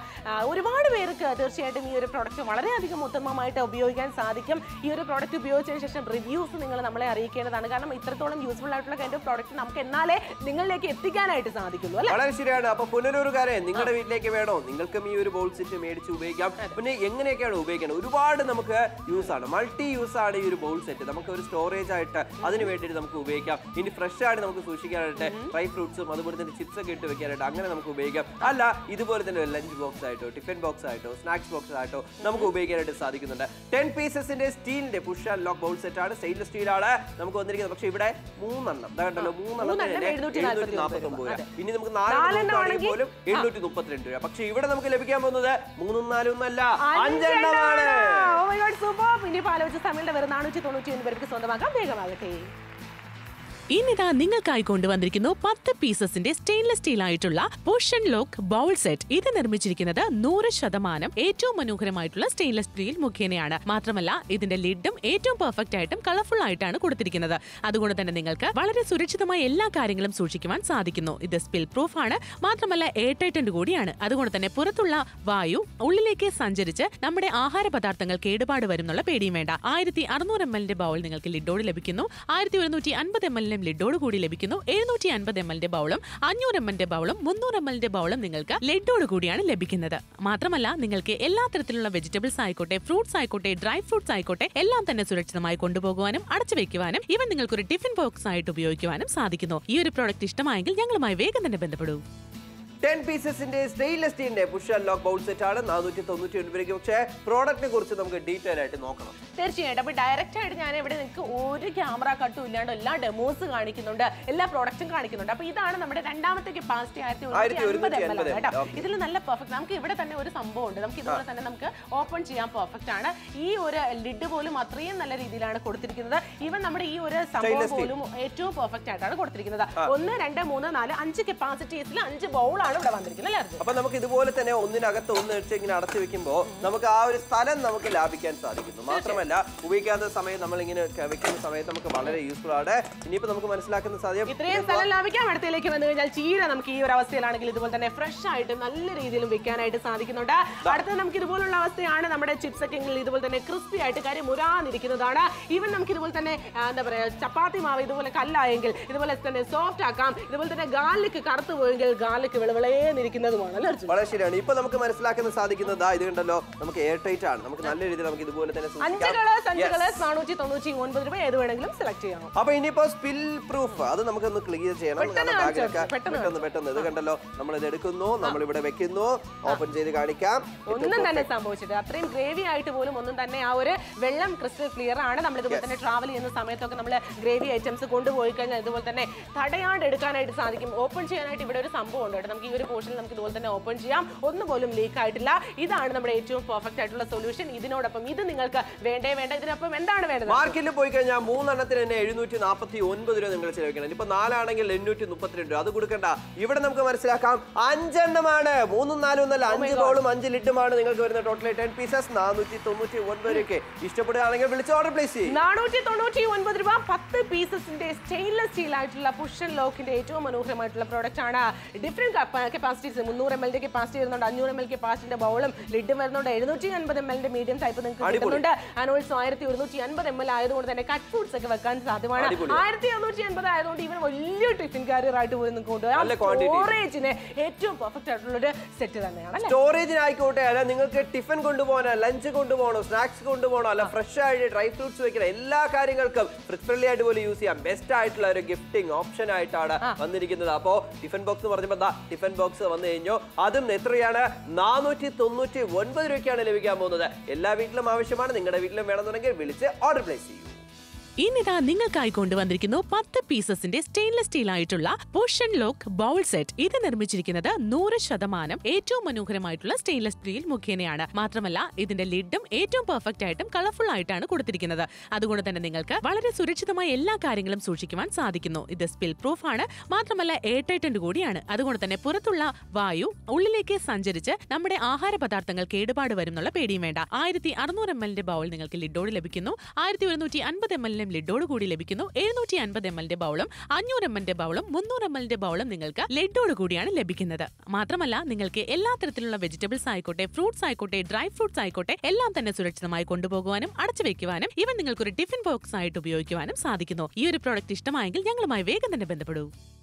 ആ, ഒരുപാട് പേർക്ക് തീർച്ചയായിട്ടും ഈ ഒരു പ്രോഡക്റ്റ് വളരെയധികം ഉത്തമമായിട്ട് ഉപയോഗിക്കാൻ സാധിക്കും ഈ ഒരു പ്രോഡക്റ്റ് ഉപയോഗിച്ചതിന് ശേഷം റിവ്യൂസ് നിങ്ങൾ നമ്മളെ അറിയിക്കേണ്ടതാണ് കാരണം ഇത്രത്തോളം യൂസ്ഫുൾ ആയിട്ടുള്ള കൈൻഡ് ഓഫ് പ്രോഡക്റ്റ് നമുക്ക് എന്നാലേ നിങ്ങളിലേക്ക് എത്തിക്കാനായിട്ട് സാധിക്കുള്ളൂ അല്ലേ വളരെ ശരിയാണ് അപ്പൊ പുനരൂരുകാരെ നിങ്ങളുടെ വീട്ടിലേക്ക് വേണോ നിങ്ങൾക്കും ഈ ഒരു ബോൾ സെറ്റ് മേടിച്ച് ഉപയോഗിക്കാം പിന്നെ എങ്ങനെയൊക്കെയാണ് ഉപയോഗിക്കുന്നത് ഒരുപാട് നമുക്ക് യൂസ് ആണ് മൾട്ടി യൂസ് ആണ് ഈ ഒരു ബോൾ സെറ്റ് നമുക്ക് ഒരു സ്റ്റോറേജ് ആയിട്ട് അതിന് വേണ്ടിയിട്ട് നമുക്ക് ഉപയോഗിക്കാം ഇനി ഫ്രഷ് ആയിട്ട് നമുക്ക് സൂക്ഷിക്കാനായിട്ട് ഡ്രൈ ഫ്രൂട്ട്സും അതുപോലെ തന്നെ ചിപ്സ് ഒക്കെ ഇട്ട് വെക്കാനായിട്ട് അങ്ങനെ നമുക്ക് ഉപയോഗിക്കാം അല്ല ഇതുപോലെ തന്നെ ലഞ്ച് ബോക്സ് ആയിട്ടോ ടിഫിൻ ബോക്സ് ആയിട്ടോ സ്നാക്സ് ബോക്സ് ആയിട്ടോ നമുക്ക് ഉപയോഗിക്കാനായിട്ട് സാധിക്കുന്നുണ്ട് ടെൻ പീസസിന്റെ സ്റ്റീലിന്റെ push and lock bowl set ആണ് സ്റ്റെയിൻലെസ് സ്റ്റീൽ ആണ് നമുക്ക് വന്നിരിക്കുന്നത് പക്ഷേ ഇവിടെ മൂന്നെണ്ണം ദാ കണ്ടല്ലോ മൂന്നെണ്ണം മൂന്നെണ്ണം തന്നെ എഴുന്നൂറ്റി എഴുന്നൂറ്റി നാൽപ്പത്തി നാൽപ്പത്തൊമ്പത് ഒമ്പത് രൂപ ഇനി നമുക്ക് നാലെണ്ണം നാലെണ്ണം ആണെങ്കിൽ- പോലും എണ്ണൂറ്റി മുപ്പത്തിരണ്ട് രൂപ പക്ഷെ ഇവിടെ നമുക്ക് ലഭിക്കാൻ പോകുന്നത് മൂന്നും നാലും ഒന്നല്ല അഞ്ചെണ്ണമാണ്. അഞ്ചെണ്ണമാണ് Oh my God, super. ഇനിയിപ്പോ ആലോചിച്ച സമയത്ത് വെറും നാനൂറ്റി തൊണ്ണൂറ്റി ഒൻപത് പേർക്ക് സ്വന്തമാക്കാം വേഗമാകട്ടെ ഇനിതാ നിങ്ങൾക്കായി കൊണ്ടുവന്നിരിക്കുന്നു പത്ത് പീസസിന്റെ സ്റ്റെയിൻലെസ് സ്റ്റീൽ ആയിട്ടുള്ള പുഷൻ ലോക്ക് ബൗൾ സെറ്റ് ഇത് നിർമ്മിച്ചിരിക്കുന്നത് നൂറ് ശതമാനം ഏറ്റവും മനോഹരമായിട്ടുള്ള സ്റ്റെയിൻലെസ് സ്റ്റീൽ മുഖേനയാണ് മാത്രമല്ല ഇതിന്റെ ലിഡും ഏറ്റവും പെർഫെക്റ്റ് ആയിട്ടും കളർഫുൾ ആയിട്ടാണ് കൊടുത്തിരിക്കുന്നത് അതുകൊണ്ട് തന്നെ നിങ്ങൾക്ക് വളരെ സുരക്ഷിതമായ എല്ലാ കാര്യങ്ങളും സൂക്ഷിക്കുവാൻ സാധിക്കുന്നു ഇത് സ്പിൽ പ്രൂഫ് ആണ് മാത്രമല്ല എയർ ടൈറ്റന്റ് കൂടിയാണ് അതുകൊണ്ട് തന്നെ പുറത്തുള്ള വായു ഉള്ളിലേക്ക് സഞ്ചരിച്ച് നമ്മുടെ ആഹാര പദാർത്ഥങ്ങൾ കേടുപാട് വരുന്നുള്ള പേടിയും വേണ്ട ആയിരത്തി അറുന്നൂറ് എം എല്ലിന്റെ ബൗൾ നിങ്ങൾക്ക് ലിഡോട് ലഭിക്കുന്നു ആയിരത്തി ഒരുന്നൂറ്റി അൻപത് എം എല്ലിനും ലിഡോട് കൂടി ലഭിക്കുന്നു എഴുന്നൂറ്റി അൻപത് എം എല്ലിന്റെ ബൗളും അഞ്ഞൂറ് എം എല്ലിന്റെ ബൗളും മുന്നൂറ് എം എല്ലിന്റെ ബൗളും നിങ്ങൾക്ക് ലിഡോട് കൂടിയാണ് ലഭിക്കുന്നത് മാത്രമല്ല നിങ്ങൾക്ക് എല്ലാ തരത്തിലുള്ള വെജിറ്റബിൾസ് ആയിക്കോട്ടെ ഫ്രൂട്ട്സ് ആയിക്കോട്ടെ ഡ്രൈ ഫ്രൂട്ട്സ് ആയിക്കോട്ടെ എല്ലാം തന്നെ സുരക്ഷിതമായി കൊണ്ടുപോകുവാനും അടച്ചു വെക്കുവാനും ഇവൻ നിങ്ങൾക്ക് ഒരു ടിഫിൻ ബോക്സ് ആയിട്ട് ഉപയോഗിക്കുവാനും സാധിക്കുന്നു ഈ ഒരു പ്രോഡക്റ്റ് ഇഷ്ടമായെങ്കിൽ ഞങ്ങളുമായി വേഗം തന്നെ ബന്ധപ്പെടൂ ടെൻ പീസസിന്റെ സ്റ്റെയിൻലെസ് സ്റ്റീലിന്റെ push and lock bowl set ആണ് നാനൂറ്റി തൊണ്ണൂറ്റി ഒൻപത് രൂപയ്ക്ക് പക്ഷേ പ്രോഡക്റ്റിനെ കുറിച്ച് നമുക്ക് ഡീറ്റെയിൽ ആയിട്ട് നോക്കണം തീർച്ചയായിട്ടും അപ്പൊ ഡയറക്റ്റ് ആയിട്ട് ഞാൻ ഇവിടെ നിങ്ങൾക്ക് ഒരു ക്യാമറ കട്ടും ഇല്ലാണ്ട് എല്ലാ ഡെമോസ് കാണിക്കുന്നുണ്ട് എല്ലാ പ്രോഡക്റ്റും കാണിക്കുന്നുണ്ട് അപ്പൊ ഇതാണ് നമ്മുടെ രണ്ടാമത്തെ കപ്പാസിറ്റി ആയിരത്തി ആയിരത്തി അൻപത് ഒരുന്നൂറ്റി എം എൽ അൻപത് ആണ് കേട്ടോ okay. ഇതിൽ നല്ല പെർഫെക്റ്റ് നമുക്ക് ഇവിടെ തന്നെ ഒരു സംഭവം ഉണ്ട് നമുക്ക് ഇതുപോലെ തന്നെ നമുക്ക് ഓപ്പൺ ചെയ്യാൻ പെർഫെക്റ്റ് ആണ് ഈ ഒരു ലിഡ് പോലും അത്രയും നല്ല രീതിയിലാണ് കൊടുത്തിരിക്കുന്നത് ഈവൻ നമ്മുടെ ഈ ഒരു സംഭവം Stainless steel. പോലും ഏറ്റവും പെർഫെക്റ്റ് ആയിട്ടാണ് കൊടുത്തിരിക്കുന്നത് ഒന്ന് രണ്ട് മൂന്ന് നാല് അഞ്ച് കപ്പാസിറ്റീസിൽ അഞ്ച് ബൗളാണ് ഇവിടെ വന്നിരിക്കുന്നത് അല്ലേ അർജുൻ? അപ്പൊ നമുക്ക് ഇതുപോലെ തന്നെ ഒന്നിനകത്ത് ഒന്ന് വെച്ച് ഇങ്ങനെ അടച്ചു വെക്കുമ്പോൾ നമുക്ക് ആ ഒരു സ്ഥലം നമുക്ക് ലാഭിക്കാൻ സാധിക്കുന്നു മാത്രമല്ല ഉപയോഗിക്കാത്ത സമയം നമ്മൾ ഇങ്ങനെ വെക്കുന്ന സമയത്ത് നമുക്ക് വളരെ യൂസ്ഫുൾ ആണ് ഇനിയിപ്പോ നമുക്ക് മനസ്സിലാക്കുന്ന സാധ്യം ഇത്രയും സ്ഥലം ലാഭിക്കാം അടുത്തേക്ക് വന്നു കഴിഞ്ഞാൽ ചീര നമുക്ക് ഈ ഒരു അവസ്ഥയിലാണെങ്കിൽ ഇതുപോലെ തന്നെ ഫ്രഷ് ആയിട്ട് നല്ല രീതിയിൽ വെക്കാനായിട്ട് സാധിക്കുന്നുണ്ട് അടുത്തത് നമുക്ക് ഇതുപോലുള്ള അവസ്ഥയാണ് നമ്മുടെ ചിപ്സ് ഒക്കെ എങ്കിൽ ഇതുപോലെ തന്നെ ക്രിസ്പി ആയിട്ട് കാര്യം മുരാന്നിരിക്കുന്നതാണ് ഈവൻ നമുക്ക് ഇതുപോലെ തന്നെ ആ, എന്താ പറയാ ചപ്പാത്തി മാവ് ഇതുപോലെ കല്ലായെങ്കിൽ ഇതുപോലെ തന്നെ സോഫ്റ്റ് ആക്കാം ഇതുപോലെ തന്നെ ഗാർലിക് കറുത്തു പോയെങ്കിൽ ഗാർലിക് വിളവിളേന്നിരിക്കുന്നതുമാണ് അല്ലേ അർജുൻ? വളരെ ശരിയാണ് ഇപ്പൊ നമുക്ക് മനസ്സിലാക്കുന്ന സാധിക്കുന്നത് ദാ ഇത് കണ്ടല്ലോ നമുക്ക് എയർ ടൈറ്റ് ആണ് നമുക്ക് നല്ല രീതിയിൽ നമുക്ക് ഇതുപോലെ തന്നെ അഞ്ച് സൂക്ഷിക്കാം കളേഴ്സ് അഞ്ച് Yes. കളേഴ്സ് നാനൂറ്റി തൊണ്ണൂറ്റി ഒൻപത് രൂപ ഏത് വേണമെങ്കിലും സെലക്ട് ചെയ്യാം അപ്പൊ ഇനിയിപ്പോ സ്പിൽ പ്രൂഫ് അത് നമുക്കൊന്ന് ക്ലിയർ ചെയ്യണം പെട്ടെന്ന് കാരണം കാണിച്ചു ബാഗിലൊക്കെ തരാം, പെട്ടെന്ന് പെട്ടെന്ന് പെട്ടെന്ന് ഇത് കണ്ടല്ലോ നമ്മൾ ഇത് എടുക്കുന്നു നമ്മൾ ഇവിടെ വെക്കുന്നു ഓപ്പൺ ചെയ്ത് കാണിക്കാം ഒന്നും തന്നെ സംഭവിച്ചിട്ട് അത്രയും ഗ്രേവി ആയിട്ട് പോലും ഒന്നും തന്നെ ആ ഒരു വെള്ളം ക്രിസ്റ്റൽ ക്ലിയർ ആണ് നമ്മൾ ഇതുപോലെ തന്നെ ട്രാവൽ ചെയ്യുന്ന സമയത്തൊക്കെ നമ്മൾ ഗ്രേവി ഐറ്റംസ് കൊണ്ടുപോയി കഴിഞ്ഞാൽ ഇതുപോലെ തന്നെ തടയാണ്ട് എടുക്കാനായിട്ട് സാധിക്കും ഓപ്പൺ ചെയ്യാനായിട്ട് ഇവിടെ ഒരു സംഭവം ഉണ്ട് കേട്ടോ നമുക്ക് ഈ ഒരു പോർഷനിൽ നമുക്ക് ഇതുപോലെ തന്നെ ഓപ്പൺ ചെയ്യാം ഒന്നും പോലും ലീക്ക് ആയിട്ടില്ല ഇതാണ് നമ്മുടെ ഏറ്റവും പെർഫെക്റ്റ് ആയിട്ടുള്ള സൊല്യൂഷൻ ഇതിനോടൊപ്പം ഇത് നിങ്ങൾക്ക് വേണ്ടേ വേണ്ട ഇതിനൊപ്പം എന്താണ് വേണ്ടത് മാർക്കറ്റിൽ പോയി കഴിഞ്ഞാൽ മൂന്നെണ്ണത്തിന് തന്നെ എഴുന്നൂറ്റി നാൽപ്പത്തി ഒൻപത് രൂപ നിങ്ങൾ ചെലവഴിക്കണം ഇപ്പൊ നാലാണെങ്കിൽ എണ്ണൂറ്റി മുപ്പത്തിരണ്ട് രൂപ അത് കൊടുക്കണ്ട ഇവിടെ നമുക്ക് മനസ്സിലാക്കാം അഞ്ചെണ്ണമാണ് മൂന്നും നാലും ഒന്നല്ല അഞ്ച് ബോളും അഞ്ച് ലിറ്റുമാണ് നിങ്ങൾക്ക് വരുന്ന ടോട്ടൽ ടെൻ പീസസ് നാനൂറ്റി തൊണ്ണൂറ്റി ഒൻപത് രൂപയ്ക്ക് ഇഷ്ടപ്പെടുകയാണെങ്കിൽ വിളിച്ച് ഓർഡർ പ്ലേസ് ചെയ്യും നാനൂറ്റി തൊണ്ണൂറ്റി ഒൻപത് രൂപ പത്ത് പീസസിന്റെ സ്റ്റെയിൻലെസ് സ്റ്റീൽ ആയിട്ടുള്ള പുഷൻ ലോക്കിന്റെ ഏറ്റവും മനോഹരമായിട്ടുള്ള പ്രോഡക്റ്റ് ആണ് ഡിഫറെന്റ് കപ്പാസിറ്റീസ് മുന്നൂറ് എം എല്ലിന്റെ കപ്പാസിറ്റി വരുന്നുണ്ട് അഞ്ഞൂറ് എം എൽ കപ്പാസിറ്റിന്റെ ബൗളും ലിഡും വരുന്നുണ്ട് എഴുന്നൂറ്റി അൻപത് എം എല്ലിന്റെ മീഡിയം ടൈപ്പ് നിങ്ങൾക്ക് അടിപൊളി. കിട്ടുന്നുണ്ട് ആനോൾസോ ആയിരത്തി ഒരുന്നൂറ്റി അൻപത് എം എൽ ആയതുകൊണ്ട് തന്നെ കട്ട് ഫുഡ്സ് ഒക്കെ വെക്കാൻ സാധ്യമാണ് അടിപൊളി. ആയിരത്തി അറുന്നൂറ്റി അൻപത് ആയതുകൊണ്ട് ഇവൻ വലിയ ടിഫിൻ കാരിയർ ആയിട്ട് പോലും നിങ്ങൾക്ക് കൊണ്ടുപോകാം നല്ല quantity. സ്റ്റോറേജിന് ഏറ്റവും പെർഫെക്റ്റ് ആയിട്ടുള്ള ഒരു സെറ്റ് തന്നെയാണ് അല്ലേ സ്റ്റോറേജിനായിക്കോട്ടെ അല്ല നിങ്ങൾക്ക് ടിഫിൻ കൊണ്ടുപോകാനോ ലഞ്ച് കൊണ്ടുപോകണോ സ്നാക്സ് കൊണ്ടുപോകണോ അല്ല ഫ്രഷ് ആയിട്ട് ഡ്രൈ ഫ്രൂട്ട്സ് വെക്കണം എല്ലാ കാര്യങ്ങൾക്കും ഫ്രിഡ്ജ് ഫ്രണ്ട്ലി ആയിട്ട് പോലും യൂസ് ചെയ്യാം ബെസ്റ്റ് ആയിട്ടുള്ള ഒരു ഗിഫ്റ്റിംഗ് ഓപ്ഷൻ ആയിട്ടാണ് വന്നിരിക്കുന്നത് അപ്പോ ടിഫിൻ ബോക്സ് എന്ന് പറഞ്ഞപ്പോൾ ദാ ടിഫിൻ ബോക്സ് വന്നു കഴിഞ്ഞു അതും എത്രയാണ് നാനൂറ്റി തൊണ്ണൂറ്റി ഒൻപത് രൂപയ്ക്കാണ് ലഭിക്കാൻ പോകുന്നത് എല്ലാ വീട്ടിലും ആവശ്യമാണ് നിങ്ങളുടെ വീട്ടിലും വേണമെന്നുണ്ടെങ്കിൽ വിളിച്ച് ഓർഡർ പ്ലേസ് ചെയ്യൂ ഇനിതാ നിങ്ങൾക്കായി കൊണ്ടുവന്നിരിക്കുന്നു പത്ത് പീസസിന്റെ സ്റ്റെയിൻലെസ് സ്റ്റീൽ ആയിട്ടുള്ള പുഷൻ ലോക്ക് ബൗൾ സെറ്റ് ഇത് നിർമ്മിച്ചിരിക്കുന്നത് നൂറ് ശതമാനം ഏറ്റവും മനോഹരമായിട്ടുള്ള സ്റ്റെയിൻലെസ് സ്റ്റീൽ മുഖേനയാണ് മാത്രമല്ല ഇതിന്റെ ലിഡും ഏറ്റവും പെർഫെക്റ്റ് ആയിട്ടും കളർഫുൾ ആയിട്ടാണ് കൊടുത്തിരിക്കുന്നത് അതുകൊണ്ട് തന്നെ നിങ്ങൾക്ക് വളരെ സുരക്ഷിതമായ എല്ലാ കാര്യങ്ങളും സൂക്ഷിക്കുവാൻ സാധിക്കുന്നു ഇത് സ്പിൽ പ്രൂഫ് ആണ് മാത്രമല്ല എയർ ടൈറ്റന്റ് കൂടിയാണ് അതുകൊണ്ട് തന്നെ പുറത്തുള്ള വായു ഉള്ളിലേക്ക് സഞ്ചരിച്ച് നമ്മുടെ ആഹാര പദാർത്ഥങ്ങൾ കേടുപാട് വരുന്നുള്ള പേടിയും വേണ്ട ആയിരത്തി അറുന്നൂറ് എം എല്ലിന്റെ ബൗൾ നിങ്ങൾക്ക് ലിഡോട് ലഭിക്കുന്നു ആയിരത്തി ഒരുന്നൂറ്റി അൻപത് എം എല്ലിന്റെ പ്രീമിയം ലിഡോട് കൂടി ലഭിക്കുന്നു എഴുന്നൂറ്റി അൻപത് എം എല്ലിന്റെ ബൗളും അഞ്ഞൂറ് എം എല്ലിന്റെ ബൗളും മുന്നൂറ് എം എല്ലിന്റെ ബൗളും നിങ്ങൾക്ക് ലെഡോട് കൂടിയാണ് ലഭിക്കുന്നത് മാത്രമല്ല നിങ്ങൾക്ക് എല്ലാ തരത്തിലുള്ള വെജിറ്റബിൾസ് ആയിക്കോട്ടെ ഫ്രൂട്ട്സ് ആയിക്കോട്ടെ ഡ്രൈ ഫ്രൂട്ട്സ് ആയിക്കോട്ടെ എല്ലാം തന്നെ സുരക്ഷിതമായി കൊണ്ടുപോകുവാനും അടച്ചു വെക്കുവാനും ഇവൻ നിങ്ങൾക്ക് ഒരു ടിഫിൻ ബോക്സ് ആയിട്ട് ഉപയോഗിക്കുവാനും സാധിക്കുന്നു ഈ ഒരു പ്രോഡക്റ്റ് ഇഷ്ടമായെങ്കിൽ ഞങ്ങളുമായി വേഗം തന്നെ ബന്ധപ്പെടൂ